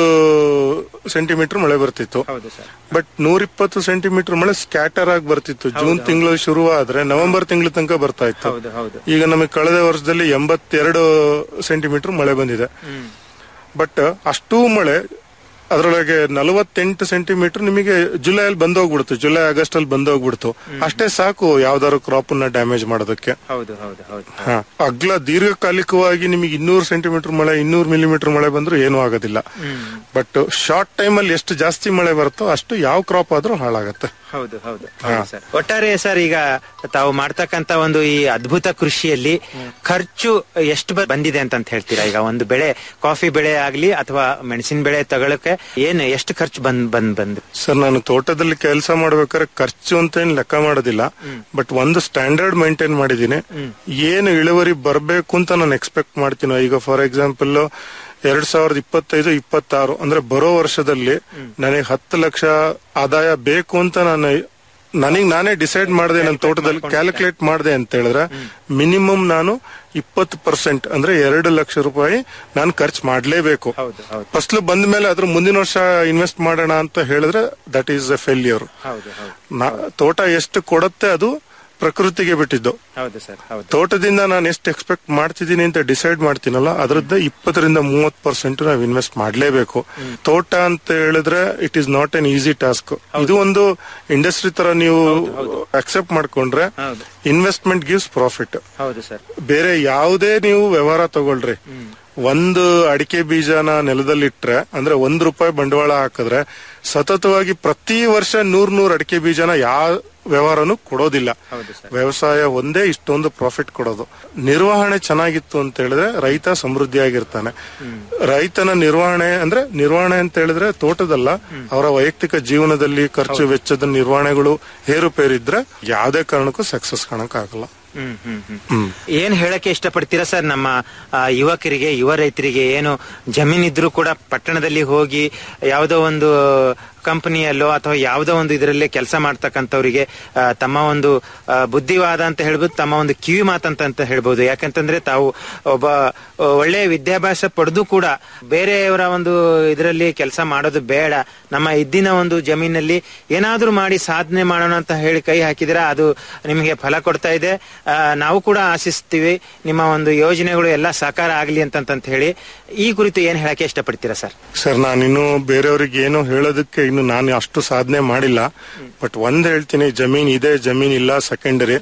ಸೆಂಟಿಮೀಟರ್ ಮಳೆ ಬರ್ತಿತ್ತು ಬಟ್ ನೂರಿಪ್ಪತ್ತು ಸೆಂಟಿಮೀಟರ್ ಮಳೆ ಸ್ಕ್ಯಾಟರ್ ಆಗಿ ಬರ್ತಿತ್ತು ಜೂನ್ ತಿಂಗಳು ಶುರು ಆದ್ರೆ ನವೆಂಬರ್ ತಿಂಗಳ ತನಕ ಬರ್ತಾ ಇತ್ತು ಹೌದು ಹೌದು ಈಗ ನಮಗೆ ಕಳೆದ ವರ್ಷದಲ್ಲಿ ಎಂಬತ್ತೆರಡು ಸೆಂಟಿಮೀಟರ್ ಮಳೆ ಬಂದಿದೆ ಬಟ್ ಅಷ್ಟೂ ಮಳೆ ಅದರೊಳಗೆ ನಲವತ್ತೆಂಟು ಸೆಂಟಿಮೀಟರ್ ನಿಮಗೆ ಜುಲೈಯಲ್ಲಿ ಬಂದೋಗ್ಬಿಡ್ತು ಜುಲೈ ಆಗಸ್ಟ್ ಅಲ್ಲಿ ಬಂದೋಗ್ಬಿಡ್ತು ಅಷ್ಟೇ ಸಾಕು ಯಾವ್ದಾದ್ರು ಕ್ರಾಪ್ ನ ಡ್ಯಾಮೇಜ್ ಮಾಡೋದಕ್ಕೆ ಹೌದು ಹೌದು ಹೌದು ಹಾ ಅಗ್ಲ ದೀರ್ಘಕಾಲಿಕವಾಗಿ ನಿಮಗೆ ಇನ್ನೂರು ಸೆಂಟಿಮೀಟರ್ ಮಳೆ ಇನ್ನೂರು ಮಿಲಿಮೀಟರ್ ಮಳೆ ಬಂದ್ರೂ ಏನೂ ಆಗೋದಿಲ್ಲ ಬಟ್ ಶಾರ್ಟ್ ಟೈಮ್ ಅಲ್ಲಿ ಎಷ್ಟು ಜಾಸ್ತಿ ಮಳೆ ಬರುತ್ತೋ ಅಷ್ಟು ಯಾವ ಕ್ರಾಪ್ ಆದ್ರೂ ಹಾಳಾಗತ್ತೆ ಹೌದು ಹೌದು ಹೌದು ಸರ್ ಒಟ್ಟಾರೆ ಸರ್ ಈಗ ತಾವು ಮಾಡ್ತಕ್ಕಂತ ಒಂದು ಈ ಅದ್ಭುತ ಕೃಷಿಯಲ್ಲಿ ಖರ್ಚು ಎಷ್ಟು ಬ- ಬಂದಿದೆ ಅಂತ ಹೇಳ್ತೀರಾ ಈಗ ಒಂದು ಬೆಳೆ ಕಾಫಿ ಬೆಳೆ ಆಗ್ಲಿ ಅಥವಾ ಮೆಣಸಿನ ಬೆಳೆ ತಗೊಳಕ್ಕೆ ಏನು ಎಷ್ಟು ಖರ್ಚು ಬಂದ್ ಬಂದ್ ಬಂದ್ ಸರ್ ನಾನು ತೋಟದಲ್ಲಿ ಕೆಲಸ ಮಾಡ್ಬೇಕಾದ್ರೆ ಖರ್ಚು ಅಂತ ಏನ್ ಲೆಕ್ಕ ಮಾಡೋದಿಲ್ಲ ಬಟ್ ಒಂದು ಸ್ಟ್ಯಾಂಡರ್ಡ್ ಮೇಂಟೈನ್ ಮಾಡಿದೀನಿ ಏನು ಇಳುವರಿ ಬರಬೇಕು ಅಂತ ನಾನು ಎಕ್ಸ್ಪೆಕ್ಟ್ ಮಾಡ್ತೀನಿ ಈಗ ಫಾರ್ ಎಕ್ಸಾಂಪಲ್ ಎರಡ್ ಸಾವಿರದ ಇಪ್ಪತ್ತೈದು ಇಪ್ಪತ್ತಾರು ಅಂದ್ರೆ ಬರೋ ವರ್ಷದಲ್ಲಿ ನನಗೆ ಹತ್ತು ಲಕ್ಷ ಆದಾಯ ಬೇಕು ಅಂತ ನಾನು ನನಗ್ ನಾನೇ ಡಿಸೈಡ್ ಮಾಡಿದೆ ನನ್ನ ತೋಟದಲ್ಲಿ ಕ್ಯಾಲ್ಕುಲೇಟ್ ಮಾಡಿದೆ ಅಂತ ಹೇಳಿದ್ರೆ ಮಿನಿಮಮ್ ನಾನು ಇಪ್ಪತ್ತು ಪರ್ಸೆಂಟ್ ಅಂದ್ರೆ ಎರಡು ಲಕ್ಷ ರೂಪಾಯಿ ನಾನು ಖರ್ಚು ಮಾಡ್ಲೇಬೇಕು ಫಸ್ಲು ಬಂದ ಮೇಲೆ ಅದ್ರ ಮುಂದಿನ ವರ್ಷ ಇನ್ವೆಸ್ಟ್ ಮಾಡೋಣ ಅಂತ ಹೇಳಿದ್ರೆ ದಟ್ ಈಸ್ ಎ ಫೇಲ್ಯೂರ್ ಹೌದು ಹೌದು ತೋಟ ಎಷ್ಟು ಕೊಡುತ್ತೆ ಅದು ಪ್ರಕೃತಿಗೆ ಬಿಟ್ಟಿದ್ದು ಹೌದು ಸರ್ ಹೌದು ತೋಟದಿಂದ ನಾನು ಎಷ್ಟು ಎಕ್ಸ್ಪೆಕ್ಟ್ ಮಾಡ್ತಿದ್ದೀನಿ ಅಂತ ಡಿಸೈಡ್ ಮಾಡ್ತೀನಲ್ಲ ಅದರದ್ದು ಇಪ್ಪತ್ತರಿಂದ ಮೂವತ್ ಪರ್ಸೆಂಟ್ ನಾವು ಇನ್ವೆಸ್ಟ್ ಮಾಡ್ಲೇಬೇಕು ತೋಟ ಅಂತ ಹೇಳಿದ್ರೆ it is not an easy task ಇದು ಒಂದು ಇಂಡಸ್ಟ್ರಿ ತರ ನೀವು ಅಕ್ಸೆಪ್ಟ್ ಮಾಡ್ಕೊಂಡ್ರೆ ಇನ್ವೆಸ್ಟ್ಮೆಂಟ್ ಗಿವ್ಸ್ ಪ್ರಾಫಿಟ್ ಹೌದು ಸರ್ ಬೇರೆ ಯಾವುದೇ ನೀವು ವ್ಯವಹಾರ ತಗೊಳ್ರಿ ಒಂದು ಅಡಿಕೆ ಬೀಜನ ನೆಲದಲ್ಲಿಟ್ರೆ ಅಂದ್ರೆ ಒಂದ್ ರೂಪಾಯಿ ಬಂಡವಾಳ ಹಾಕಿದ್ರೆ ಸತತವಾಗಿ ಪ್ರತಿ ವರ್ಷ ನೂರ್ ನೂರ್ ಅಡಿಕೆ ಬೀಜನ ಯಾವ ವ್ಯವಹಾರನು ಕೊಡೋದಿಲ್ಲ ವ್ಯವಸಾಯ ಒಂದೇ ಇಷ್ಟೊಂದು ಪ್ರಾಫಿಟ್ ಕೊಡೋದು ನಿರ್ವಹಣೆ ಚೆನ್ನಾಗಿತ್ತು ಅಂತ ಹೇಳಿದ್ರೆ ರೈತ ಸಮೃದ್ಧಿಯಾಗಿರ್ತಾನೆ ರೈತನ ನಿರ್ವಹಣೆ ಅಂದ್ರೆ ನಿರ್ವಹಣೆ ಅಂತ ಹೇಳಿದ್ರೆ ತೋಟದಲ್ಲ ಅವರ ವೈಯಕ್ತಿಕ ಜೀವನದಲ್ಲಿ ಖರ್ಚು ವೆಚ್ಚದ ನಿರ್ವಹಣೆಗಳು ಏರುಪೇರಿದ್ರೆ ಯಾವುದೇ ಕಾರಣಕ್ಕೂ ಸಕ್ಸಸ್ ಕಾಣಕ್ ಆಗಲ್ಲ ಹ್ಮ್ ಹ್ಮ್ ಹ್ಮ್ ಏನ್ ಹೇಳಕ್ಕೆ ಇಷ್ಟಪಡ್ತೀರಾ ಸರ್ ನಮ್ಮ ಆ, ಯುವಕರಿಗೆ ಯುವ ರೈತರಿಗೆ ಏನು ಜಮೀನಿದ್ರು ಕೂಡ ಪಟ್ಟಣದಲ್ಲಿ ಹೋಗಿ ಯಾವುದೋ ಒಂದು ಕಂಪನಿಯಲ್ಲೋ ಅಥವಾ ಯಾವುದೋ ಒಂದು ಇದರಲ್ಲಿ ಕೆಲಸ ಮಾಡ್ತಕ್ಕಂಥವ್ರಿಗೆ ಆ, ತಮ್ಮ ಒಂದು ಆ, ಬುದ್ಧಿವಾದ ಅಂತ ಹೇಳ್ಬೋದು ತಮ್ಮ ಒಂದು ಕಿವಿ ಮಾತಂತ ಅಂತ ಹೇಳ್ಬೋದು ಯಾಕಂತಂದ್ರೆ ತಾವು ಒಬ್ಬ ಆ, ಒಳ್ಳೆಯ ವಿದ್ಯಾಭ್ಯಾಸ ಪಡೆದು ಕೂಡ ಬೇರೆಯವರ ಒಂದು ಇದರಲ್ಲಿ ಕೆಲಸ ಮಾಡೋದು ಬೇಡ ನಮ್ಮ ಇದ್ದಿನ ಒಂದು ಜಮೀನಲ್ಲಿ ಏನಾದ್ರೂ ಮಾಡಿ ಸಾಧನೆ ಮಾಡೋಣ ಅಂತ ಹೇಳಿ ಕೈ ಹಾಕಿದ್ರೆ ಅದು ನಿಮಗೆ ಫಲ ಕೊಡ್ತಾ ಇದೆ ಆ, ನಾವು ಕೂಡ ಆಶಿಸ್ತೀವಿ ನಿಮ್ಮ ಒಂದು ಯೋಜನೆಗಳು ಎಲ್ಲ ಸಾಕಾರ ಆಗ್ಲಿ ಅಂತಂತ ಹೇಳಿ ಈ ಕುರಿತು ಏನ್ ಹೇಳಕ್ಕೆ ಇಷ್ಟಪಡ್ತೀರಾ ಸರ್ ಸರ್ ನಾನಿನ್ನು ಬೇರೆಯವ್ರಿಗೆ ಏನು ಹೇಳೋದಕ್ಕೆ ಇನ್ನು ನಾನು ಅಷ್ಟು ಸಾಧನೆ ಮಾಡಿಲ್ಲ ಬಟ್ ಒಂದ್ ಹೇಳ್ತೀನಿ ಜಮೀನ್ ಇದೆ ಜಮೀನ್ ಇಲ್ಲ ಸೆಕೆಂಡರಿ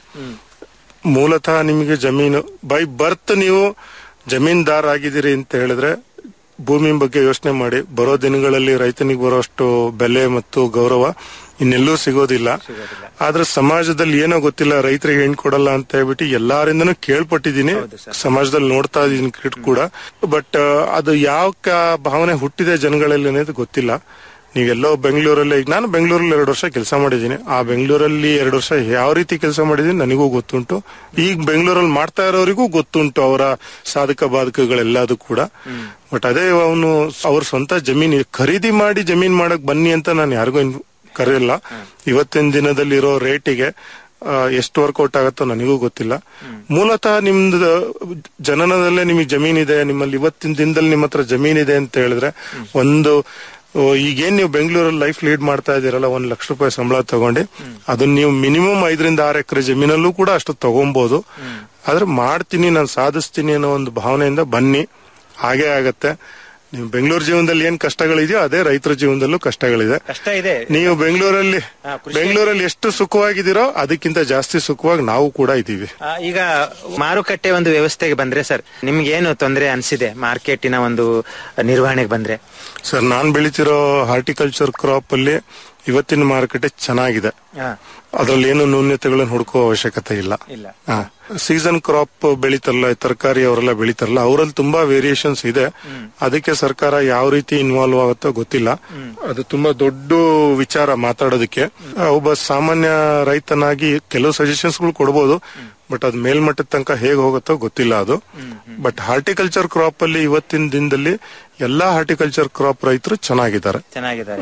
ಮೂಲತಃ ನಿಮಗೆ ಜಮೀನು ಬೈ ಬರ್ತ್ ನೀವು ಜಮೀನ್ದಾರ್ ಆಗಿದ್ದೀರಿ ಅಂತ ಹೇಳಿದ್ರೆ ಭೂಮಿ ಬಗ್ಗೆ ಯೋಚನೆ ಮಾಡಿ ಬರೋ ದಿನಗಳಲ್ಲಿ ರೈತನಿಗೆ ಬರೋಷ್ಟು ಬೆಲೆ ಮತ್ತು ಗೌರವ ಇನ್ನೆಲ್ಲೂ ಸಿಗೋದಿಲ್ಲ ಆದ್ರೆ ಸಮಾಜದಲ್ಲಿ ಏನೋ ಗೊತ್ತಿಲ್ಲ ರೈತರಿಗೆ ಹೆಣ್ ಕೊಡಲ್ಲ ಅಂತ ಹೇಳ್ಬಿಟ್ಟು ಎಲ್ಲಾರಿಂದನೂ ಕೇಳ್ಪಟ್ಟಿದ್ದೀನಿ ಸಮಾಜದಲ್ಲಿ ನೋಡ್ತಾ ಇದೀನಿ ಕಿಟ್ ಕೂಡ ಬಟ್ ಅದು ಯಾವ ಕ- ಭಾವನೆ ಹುಟ್ಟಿದೆ ಜನಗಳಲ್ಲಿ ಅನ್ನೋದು ಗೊತ್ತಿಲ್ಲ ನೀವೆಲ್ಲೋ ಬೆಂಗಳೂರಲ್ಲಿ ಈಗ ನಾನು ಬೆಂಗಳೂರಲ್ಲಿ ಎರಡು ವರ್ಷ ಕೆಲಸ ಮಾಡಿದ್ದೀನಿ ಆ ಬೆಂಗಳೂರಲ್ಲಿ ಎರಡು ವರ್ಷ ಯಾವ ರೀತಿ ಕೆಲಸ ಮಾಡಿದ್ದೀನಿ ನನಗೂ ಗೊತ್ತುಂಟು ಈಗ ಬೆಂಗಳೂರಲ್ಲಿ ಮಾಡ್ತಾ ಇರೋರಿಗೂ ಗೊತ್ತುಂಟು ಅವರ ಸಾಧಕ ಬಾಧಕಗಳೆಲ್ಲದು ಕೂಡ ಬಟ್ ಅದೇ ಅವನು ಅವ್ರ ಸ್ವಂತ ಜಮೀನ್ ಖರೀದಿ ಮಾಡಿ ಜಮೀನ್ ಮಾಡಕ್ ಬನ್ನಿ ಅಂತ ನಾನು ಯಾರಿಗೂ ಇನ್- ಕರೆಯಲ್ಲ ಇವತ್ತಿನ ದಿನದಲ್ಲಿರೋ ರೇಟಿಗೆ ಆ, ಎಷ್ಟು ವರ್ಕೌಟ್ ಆಗುತ್ತೋ ನನಗೂ ಗೊತ್ತಿಲ್ಲ ಮೂಲತಃ ನಿಮ್ದು ಜನನದಲ್ಲೇ ನಿಮಗೆ ಜಮೀನಿದೆ ನಿಮ್ಮಲ್ಲಿ ಇವತ್ತಿನ ದಿನದಲ್ಲಿ ನಿಮ್ಮ ಹತ್ರ ಜಮೀನಿದೆ ಅಂತ ಹೇಳಿದ್ರೆ ಒಂದು ಓ, ಈಗೇನ್ ನೀವು ಬೆಂಗಳೂರಲ್ಲಿ ಲೈಫ್ ಲೀಡ್ ಮಾಡ್ತಾ ಇದೀರಲ್ಲ ಒಂದ್ ಲಕ್ಷ ರೂಪಾಯಿ ಸಂಬಳ ತಗೊಂಡು ಅದನ್ನ ನೀವು ಮಿನಿಮಮ್ ಐದರಿಂದ ಆರು ಎಕರೆ ಜಮೀನಲ್ಲೂ ಕೂಡ ಅಷ್ಟು ತಗೊಬಹುದು ಆದ್ರೆ ಮಾಡ್ತೀನಿ ನಾನು ಸಾಧಿಸ್ತೀನಿ ಅನ್ನೋ ಒಂದು ಭಾವನೆಯಿಂದ ಬನ್ನಿ ಹಾಗೇ ಆಗತ್ತೆ ನೀವು ಬೆಂಗಳೂರು ಜೀವನದಲ್ಲಿ ಏನ್ ಕಷ್ಟಗಳಿದೆಯೋ ಅದೇ ರೈತರ ಜೀವನದಲ್ಲೂ ಕಷ್ಟಗಳಿದೆ ಕಷ್ಟ ಇದೆ ನೀವು ಬೆಂಗಳೂರಲ್ಲಿ ಬೆಂಗಳೂರಲ್ಲಿ ಎಷ್ಟು ಸುಖವಾಗಿದ್ದೀರೋ ಅದಕ್ಕಿಂತ ಜಾಸ್ತಿ ಸುಖವಾಗಿ ನಾವು ಕೂಡ ಇದ್ದೀವಿ ಆ, ಈಗ ಮಾರುಕಟ್ಟೆ ಒಂದು ವ್ಯವಸ್ಥೆಗೆ ಬಂದ್ರೆ ಸರ್ ನಿಮ್ಗೆ ಏನು ತೊಂದರೆ ಅನ್ಸಿದೆ ಮಾರ್ಕೆಟಿನ ಒಂದು ನಿರ್ವಹಣೆಗೆ ಬಂದ್ರೆ ಸರ್ ನಾನ್ ಬೆಳಿತಿರೋ ಹಾರ್ಟಿಕಲ್ಚರ್ ಕ್ರಾಪ್ ಅಲ್ಲಿ ಇವತ್ತಿನ ಮಾರುಕಟ್ಟೆ ಚೆನ್ನಾಗಿದೆ ಹಾ. ಅದ್ರಲ್ಲಿ ಏನು ನ್ಯೂನ್ಯತೆಗಳನ್ನು ಹುಡುಕುವ ಅವಶ್ಯಕತೆ ಇಲ್ಲ ಇಲ್ಲ ಸೀಸನ್ ಕ್ರಾಪ್ ಬೆಳಿತಾರಲ್ಲ ತರಕಾರಿ ಅವರೆಲ್ಲ ಬೆಳಿತಾರಲ್ಲ ಅವರಲ್ಲಿ ತುಂಬಾ ವೇರಿಯೇಷನ್ಸ್ ಇದೆ ಅದಕ್ಕೆ ಸರ್ಕಾರ ಯಾವ ರೀತಿ ಇನ್ವಾಲ್ವ್ ಆಗುತ್ತೋ ಗೊತ್ತಿಲ್ಲ ಅದು ತುಂಬಾ ದೊಡ್ಡ ವಿಚಾರ ಮಾತಾಡೋದಕ್ಕೆ ಆ, ಒಬ್ಬ ಸಾಮಾನ್ಯ ರೈತನಾಗಿ ಕೆಲವು ಸಜೆಷನ್ಸ್ ಗಳು ಕೊಡ್ಬೋದು ಬಟ್ ಅದ್ ಮೇಲ್ಮಟ್ಟದ ತನಕ ಹೇಗೆ ಹೋಗುತ್ತೋ ಗೊತ್ತಿಲ್ಲ ಅದು ಬಟ್ ಹಾರ್ಟಿಕಲ್ಚರ್ ಕ್ರಾಪ್ ಅಲ್ಲಿ ಇವತ್ತಿನ ದಿನದಲ್ಲಿ ಎಲ್ಲಾ ಹಾರ್ಟಿಕಲ್ಚರ್ ಕ್ರಾಪ್ ರೈತರು ಚೆನ್ನಾಗಿದ್ದಾರೆ ಚೆನ್ನಾಗಿದ್ದಾರೆ ಹ್ಮ್.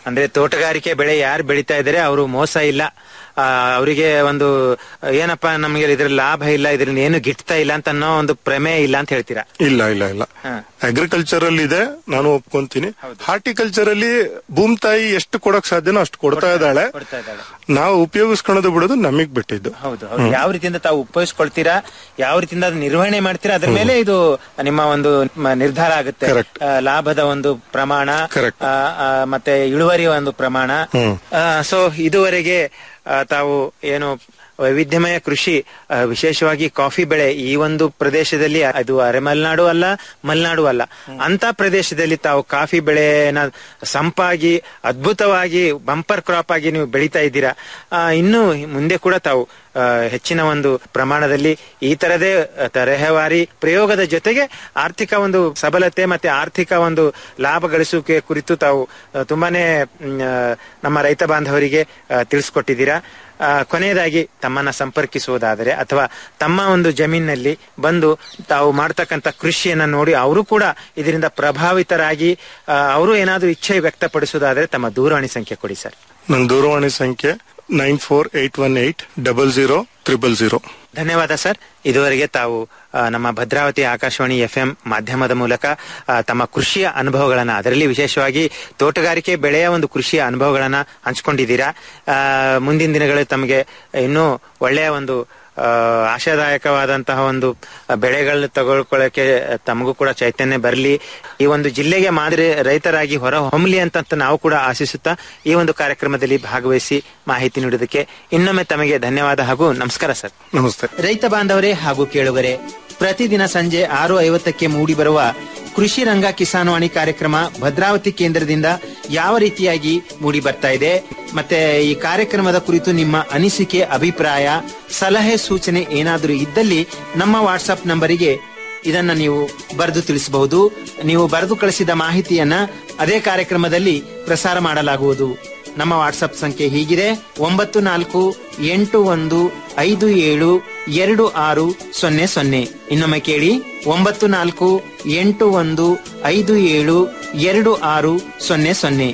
ಅಂದ್ರೆ ತೋಟಗಾರಿಕೆ ಬೆಳೆ ಯಾರು ಬೆಳೀತಾ ಇದ್ದಾರೆ ಅವರು ಮೋಸ ಇಲ್ಲ ಆ, ಅವರಿಗೆ ಒಂದು ಏನಪ್ಪಾ ನಮಗೆ ಇದ್ರಲ್ಲಿ ಲಾಭ ಇಲ್ಲ ಇದ್ರಲ್ಲಿ ಏನು ಗಿಟ್ತಾ ಇಲ್ಲ ಅಂತ ಅನ್ನೋ ಒಂದು ಪ್ರಮೇಯ ಇಲ್ಲ ಅಂತ ಹೇಳ್ತೀರಾ ಇಲ್ಲ ಇಲ್ಲ ಇಲ್ಲ ಅಗ್ರಿಕಲ್ಚರ್ ಅಲ್ಲಿ ಇದೆ ನಾನು ಒಪ್ಕೊಂತೀನಿ ಹಾರ್ಟಿಕಲ್ಚರ್ ಅಲ್ಲಿ ಭೂಮಿ ತಾಯಿ ಎಷ್ಟು ಕೊಡಕ್ ಸಾಧ್ಯನೋ ಅಷ್ಟು ಕೊಡ್ತಾ ಇದ್ದಾಳೆ ಕೊಡ್ತಾ ಇದ್ದಾಳೆ ನಾವು ಉಪಯೋಗಿಸ್ಕೊಳ್ಳೋದು ಬಿಡೋದು ನಮಗ್ ಬಿಟ್ಟಿದ್ದು ಹೌದು ಹೌದು ಯಾವ ರೀತಿಯಿಂದ ತಾವು ಉಪಯೋಗಿಸ್ಕೊಳ್ತೀರಾ ಯಾವ ರೀತಿಯಿಂದ ಅದನ್ನ ನಿರ್ವಹಣೆ ಮಾಡ್ತೀರಾ ಅದ್ರ ಮೇಲೆ ಇದು ನಿಮ್ಮ ಒಂದು ಮ- ನಿರ್ಧಾರ ಆಗುತ್ತೆ ಆ, ಲಾಭದ ಒಂದು ಪ್ರಮಾಣ ಆ, ಆ, ಮತ್ತೆ ಇಳುವರಿಯ ಒಂದು ಪ್ರಮಾಣ ಹ್ಮ್. ಸೊ ಇದುವರೆಗೆ ಆ, ತಾವು ಏನು ವೈವಿಧ್ಯಮಯ ಕೃಷಿ ಆ, ವಿಶೇಷವಾಗಿ ಕಾಫಿ ಬೆಳೆ ಈ ಒಂದು ಪ್ರದೇಶದಲ್ಲಿ ಅದು ಅರೆಮಲೆನಾಡು ಅಲ್ಲ ಮಲೆನಾಡು ಅಲ್ಲ ಅಂತ ಪ್ರದೇಶದಲ್ಲಿ ತಾವು ಕಾಫಿ ಬೆಳೆನ ಸಂಪಾಗಿ ಅದ್ಭುತವಾಗಿ ಬಂಪರ್ ಕ್ರಾಪ್ ಆಗಿ ನೀವು ಬೆಳೀತಾ ಇದ್ದೀರಾ ಆ, ಇನ್ನು ಮುಂದೆ ಕೂಡ ತಾವು ಆ, ಹೆಚ್ಚಿನ ಒಂದು ಪ್ರಮಾಣದಲ್ಲಿ ಈ ತರದೇ ಆ, ತರಹೇವಾರಿ ಪ್ರಯೋಗದ ಜೊತೆಗೆ ಆರ್ಥಿಕ ಒಂದು ಸಬಲತೆ ಮತ್ತೆ ಆರ್ಥಿಕ ಒಂದು ಲಾಭ ಗಳಿಸುವಿಕೆ ಕುರಿತು ತಾವು ಆ, ತುಂಬಾನೇ ಮ್, ಆ, ನಮ್ಮ ರೈತ ಬಾಂಧವರಿಗೆ ಆ, ತಿಳಿಸ್ಕೊಟ್ಟಿದ್ದೀರಾ ಆ, ಕೊನೆಯದಾಗಿ ತಮ್ಮನ್ನ ಸಂಪರ್ಕಿಸುವುದಾದರೆ ಅಥವಾ ತಮ್ಮ ಒಂದು ಜಮೀನಿನಲ್ಲಿ ಬಂದು ತಾವು ಮಾಡ್ತಕ್ಕಂಥ ಕೃಷಿಯನ್ನ ನೋಡಿ ಅವರು ಕೂಡ ಇದರಿಂದ ಪ್ರಭಾವಿತರಾಗಿ ಆ, ಅವರು ಏನಾದರೂ ಇಚ್ಛೆ ವ್ಯಕ್ತಪಡಿಸುವುದಾದರೆ ತಮ್ಮ ದೂರವಾಣಿ ಸಂಖ್ಯೆ ಕೊಡಿ ಸರ್ ನನ್ನ ದೂರವಾಣಿ ಸಂಖ್ಯೆ nine four eight one eight double zero triple zero ಧನ್ಯವಾದ ಸರ್ ಇದುವರೆಗೆ ತಾವು ಆ, ನಮ್ಮ ಭದ್ರಾವತಿ ಆಕಾಶವಾಣಿ ಎಫ್ ಎಂ ಮಾಧ್ಯಮದ ಮೂಲಕ ಆ, ತಮ್ಮ ಕೃಷಿಯ ಅನುಭವಗಳನ್ನ ಅದರಲ್ಲಿ ವಿಶೇಷವಾಗಿ ತೋಟಗಾರಿಕೆ ಬೆಳೆಯ ಒಂದು ಕೃಷಿಯ ಅನುಭವಗಳನ್ನ ಹಂಚ್ಕೊಂಡಿದ್ದೀರಾ ಆ, ಮುಂದಿನ ದಿನಗಳಲ್ಲಿ ತಮಗೆ ಇನ್ನೂ ಒಳ್ಳೆಯ ಒಂದು ಆ, ಆಶಾದಾಯಕವಾದಂತಹ ಒಂದು ಬೆಳೆಗಳನ್ನ ತಗೊಳ್ಕೊಳ್ಳಕ್ಕೆ ತಮಗೂ ಕೂಡ ಚೈತನ್ಯ ಬರಲಿ ಈ ಒಂದು ಜಿಲ್ಲೆಗೆ ಮಾದರಿ ರೈತರಾಗಿ ಹೊರ ಹೊಮ್ಮಲಿ ಅಂತ ನಾವು ಕೂಡ ಆಶಿಸುತ್ತಾ ಈ ಒಂದು ಕಾರ್ಯಕ್ರಮದಲ್ಲಿ ಭಾಗವಹಿಸಿ ಮಾಹಿತಿ ನೀಡುವುದಕ್ಕೆ ಇನ್ನೊಮ್ಮೆ ತಮಗೆ ಧನ್ಯವಾದ ಹಾಗೂ ನಮಸ್ಕಾರ ಸರ್ ನಮಸ್ತೆ ರೈತ ಬಾಂಧವರೇ ಹಾಗೂ ಕೇಳುಗರೆ ಪ್ರತಿದಿನ ಸಂಜೆ ಆರು ಐವತ್ತಕ್ಕೆ ಮೂಡಿ ಬರುವ ಕೃಷಿ ರಂಗ ಕಿಸಾನ್ವಾಣಿ ಕಾರ್ಯಕ್ರಮ ಭದ್ರಾವತಿ ಕೇಂದ್ರದಿಂದ ಯಾವ ರೀತಿಯಾಗಿ ಮೂಡಿ ಬರ್ತಾ ಇದೆ ಮತ್ತೆ ಈ ಕಾರ್ಯಕ್ರಮದ ಕುರಿತು ನಿಮ್ಮ ಅನಿಸಿಕೆ ಅಭಿಪ್ರಾಯ ಸಲಹೆ ಸೂಚನೆ ಏನಾದರೂ ಇದ್ದಲ್ಲಿ ನಮ್ಮ ವಾಟ್ಸ್ಆಪ್ ನಂಬರಿಗೆ ಇದನ್ನ ನೀವು ಬರೆದು ತಿಳಿಸಬಹುದು ನೀವು ಬರೆದು ಕಳಿಸಿದ ಮಾಹಿತಿಯನ್ನ ಅದೇ ಕಾರ್ಯಕ್ರಮದಲ್ಲಿ ಪ್ರಸಾರ ಮಾಡಲಾಗುವುದು ನಮ್ಮ ವಾಟ್ಸಪ್ ಸಂಖ್ಯೆ ಹೀಗಿದೆ ಒಂಬತ್ತು ನಾಲ್ಕು ಎಂಟು ಒಂದು ಐದು ಏಳು ಎರಡು ಆರು ಸೊನ್ನೆ ಸೊನ್ನೆ ಇನ್ನೊಮ್ಮೆ ಕೇಳಿ ಒಂಬತ್ತು ನಾಲ್ಕು ಎಂಟು ಒಂದು ಐದು ಏಳು ಎರಡು ಆರು ಸೊನ್ನೆ ಸೊನ್ನೆ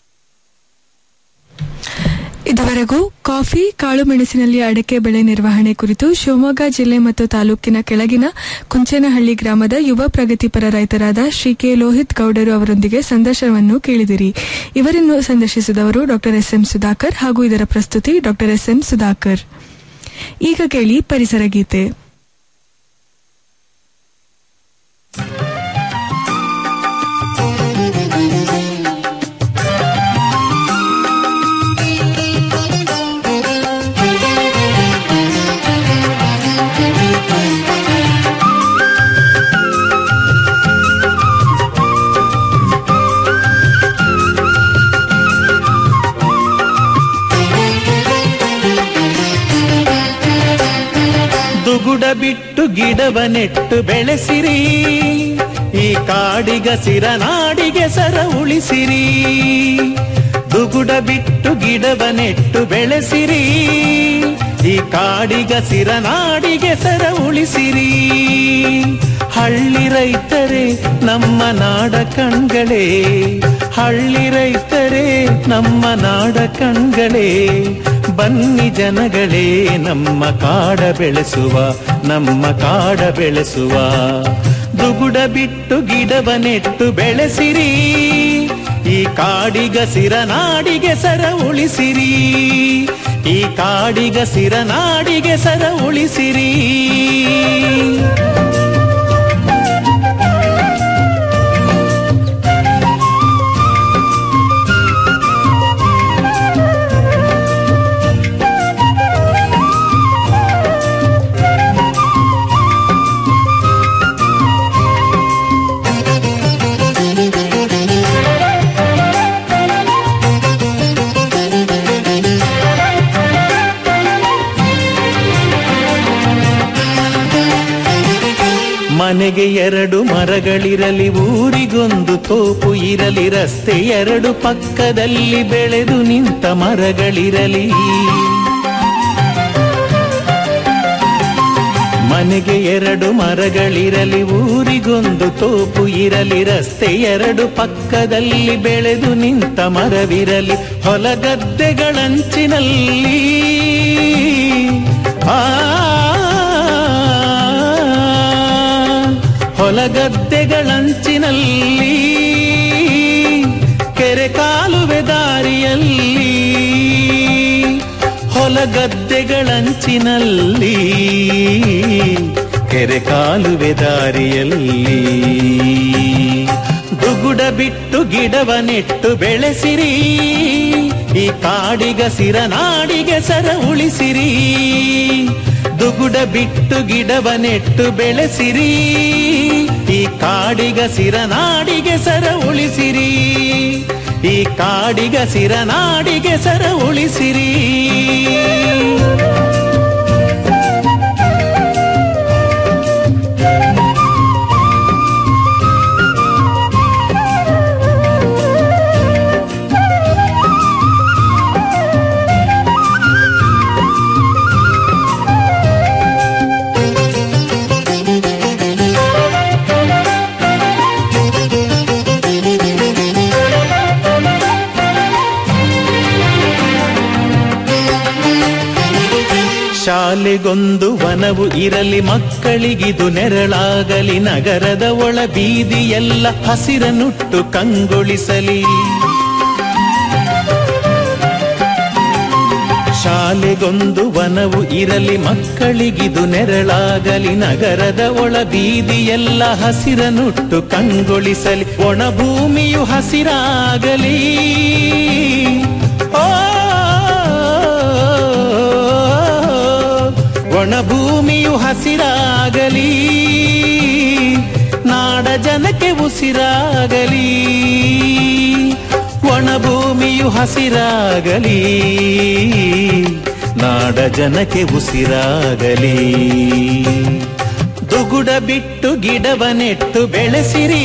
ಇದುವರೆಗೂ ಕಾಫಿ ಕಾಳು ಮೆಣಸಿನಲ್ಲಿ ಅಡಕೆ ಬೆಳೆ ನಿರ್ವಹಣೆ ಕುರಿತು ಶಿವಮೊಗ್ಗ ಜಿಲ್ಲೆ ಮತ್ತು ತಾಲೂಕಿನ ಕೆಳಗಿನ ಕುಂಚೇನಹಳ್ಳಿ ಗ್ರಾಮದ ಯುವ ಪ್ರಗತಿಪರ ರೈತರಾದ ಶ್ರೀ ಕೆ ಲೋಹಿತ್ ಗೌಡರು ಅವರೊಂದಿಗೆ ಸಂದರ್ಶನವನ್ನು ಕೇಳಿದಿರಿ ಇವರನ್ನು ಸಂದರ್ಶಿಸಿದವರು ಡಾಕ್ಟರ್ ಎಸ್ ಎಂ ಸುಧಾಕರ್ ಹಾಗೂ ಇದರ ಪ್ರಸ್ತುತಿ ಡಾಕ್ಟರ್ ಎಸ್ ಎಂ ಸುಧಾಕರ್ ಈಗ ಕೇಳಿ ಪರಿಸರ ಗೀತೆ ದುಗುಡ ಬಿಟ್ಟು ಗಿಡವ ನೆಟ್ಟು ಬೆಳೆಸಿರಿ ಈ ಕಾಡಿಗ ಸಿರ ನಾಡಿಗೆ ಸರ ಉಳಿಸಿರಿ ದುಗುಡ ಬಿಟ್ಟು ಗಿಡವ ನೆಟ್ಟು ಬೆಳೆಸಿರಿ ಈ ಕಾಡಿಗ ಸಿರ ನಾಡಿಗೆ ಸರ ಉಳಿಸಿರಿ ಹಳ್ಳಿ ರೈತರೇ ನಮ್ಮ ನಾಡ ಕಣ್ಗಳೇ ಹಳ್ಳಿ ರೈತರೇ ನಮ್ಮ ನಾಡ ಕಣ್ಗಳೇ ಬನ್ನಿ ಜನಗಳೇ ನಮ್ಮ ಕಾಡ ಬೆಳೆಸುವ ನಮ್ಮ ಕಾಡ ಬೆಳೆಸುವ ದುಗುಡ ಬಿಟ್ಟು ಗಿಡವ ನೆಟ್ಟು ಬೆಳೆಸಿರಿ ಈ ಕಾಡಿಗ ಸಿರ ನಾಡಿಗೆ ಸರ ಉಳಿಸಿರಿ ಈ ಕಾಡಿಗ ಸಿರ ನಾಡಿಗೆ ಸರ ಉಳಿಸಿರಿ ಮನೆಗೆ ಎರಡು ಮರಗಳಿರಲಿ ಊರಿಗೊಂದು ತೋಪು ಇರಲಿ ರಸ್ತೆ ಎರಡು ಪಕ್ಕದಲ್ಲಿ ಬೆಳೆದು ನಿಂತ ಮರಗಳಿರಲಿ ಮನೆಗೆ ಎರಡು ಮರಗಳಿರಲಿ ಊರಿಗೊಂದು ತೋಪು ಇರಲಿ ರಸ್ತೆ ಎರಡು ಪಕ್ಕದಲ್ಲಿ ಬೆಳೆದು ನಿಂತ ಮರವಿರಲಿ ಹೊಲಗದ್ದೆಗಳಂಚಿನಲ್ಲಿ ಆ ಹೊಲಗದ್ದೆಗಳಂಚಿನಲ್ಲಿ ಕೆರೆ ಕಾಲುವೆ ದಾರಿಯಲ್ಲಿ ಹೊಲಗದ್ದೆಗಳಂಚಿನಲ್ಲಿ ಕೆರೆ ಕಾಲುವೆ ದಾರಿಯಲ್ಲಿ ದುಗುಡ ಬಿಟ್ಟು ಗಿಡವ ನೆಟ್ಟು ಬೆಳೆಸಿರಿ ಈ ಕಾಡಿಗಸಿರ ನಾಡಿಗೆ ಸರ ಉಳಿಸಿರಿ ದುಗುಡ ಬಿಟ್ಟು ಗಿಡವ ನೆಟ್ಟು ಬೆಳೆಸಿರಿ ಈ ಕಾಡಿಗಸಿರ ನಾಡಿಗೆ ಸರ ಉಳಿಸಿರಿ ಈ ಕಾಡಿಗಸಿರ ನಾಡಿಗೆ ಸರ ಉಳಿಸಿರಿ ಶಾಲೆಗೊಂದು ವನವು ಇರಲಿ ಮಕ್ಕಳಿಗಿದು ನೆರಳಾಗಲಿ ನಗರದ ಒಳ ಬೀದಿಯೆಲ್ಲ ಹಸಿರನುಟ್ಟು ಕಂಗೊಳಿಸಲಿ ಶಾಲೆಗೊಂದು ವನವು ಇರಲಿ ಮಕ್ಕಳಿಗಿದು ನೆರಳಾಗಲಿ ನಗರದ ಒಳ ಬೀದಿಯೆಲ್ಲ ಹಸಿರನುಟ್ಟು ಕಂಗೊಳಿಸಲಿ ಒಣ ಭೂಮಿಯು ಹಸಿರಾಗಲಿ ಓ ಒಣ ಭೂಮಿಯು ಹಸಿರಾಗಲಿ ನಾಡ ಜನಕ್ಕೆ ಉಸಿರಾಗಲಿ ಒಣ ಭೂಮಿಯು ಹಸಿರಾಗಲಿ ನಾಡ ಜನಕ್ಕೆ ಉಸಿರಾಗಲಿ ದುಗುಡ ಬಿಟ್ಟು ಗಿಡವ ನೆಟ್ಟು ಬೆಳೆಸಿರಿ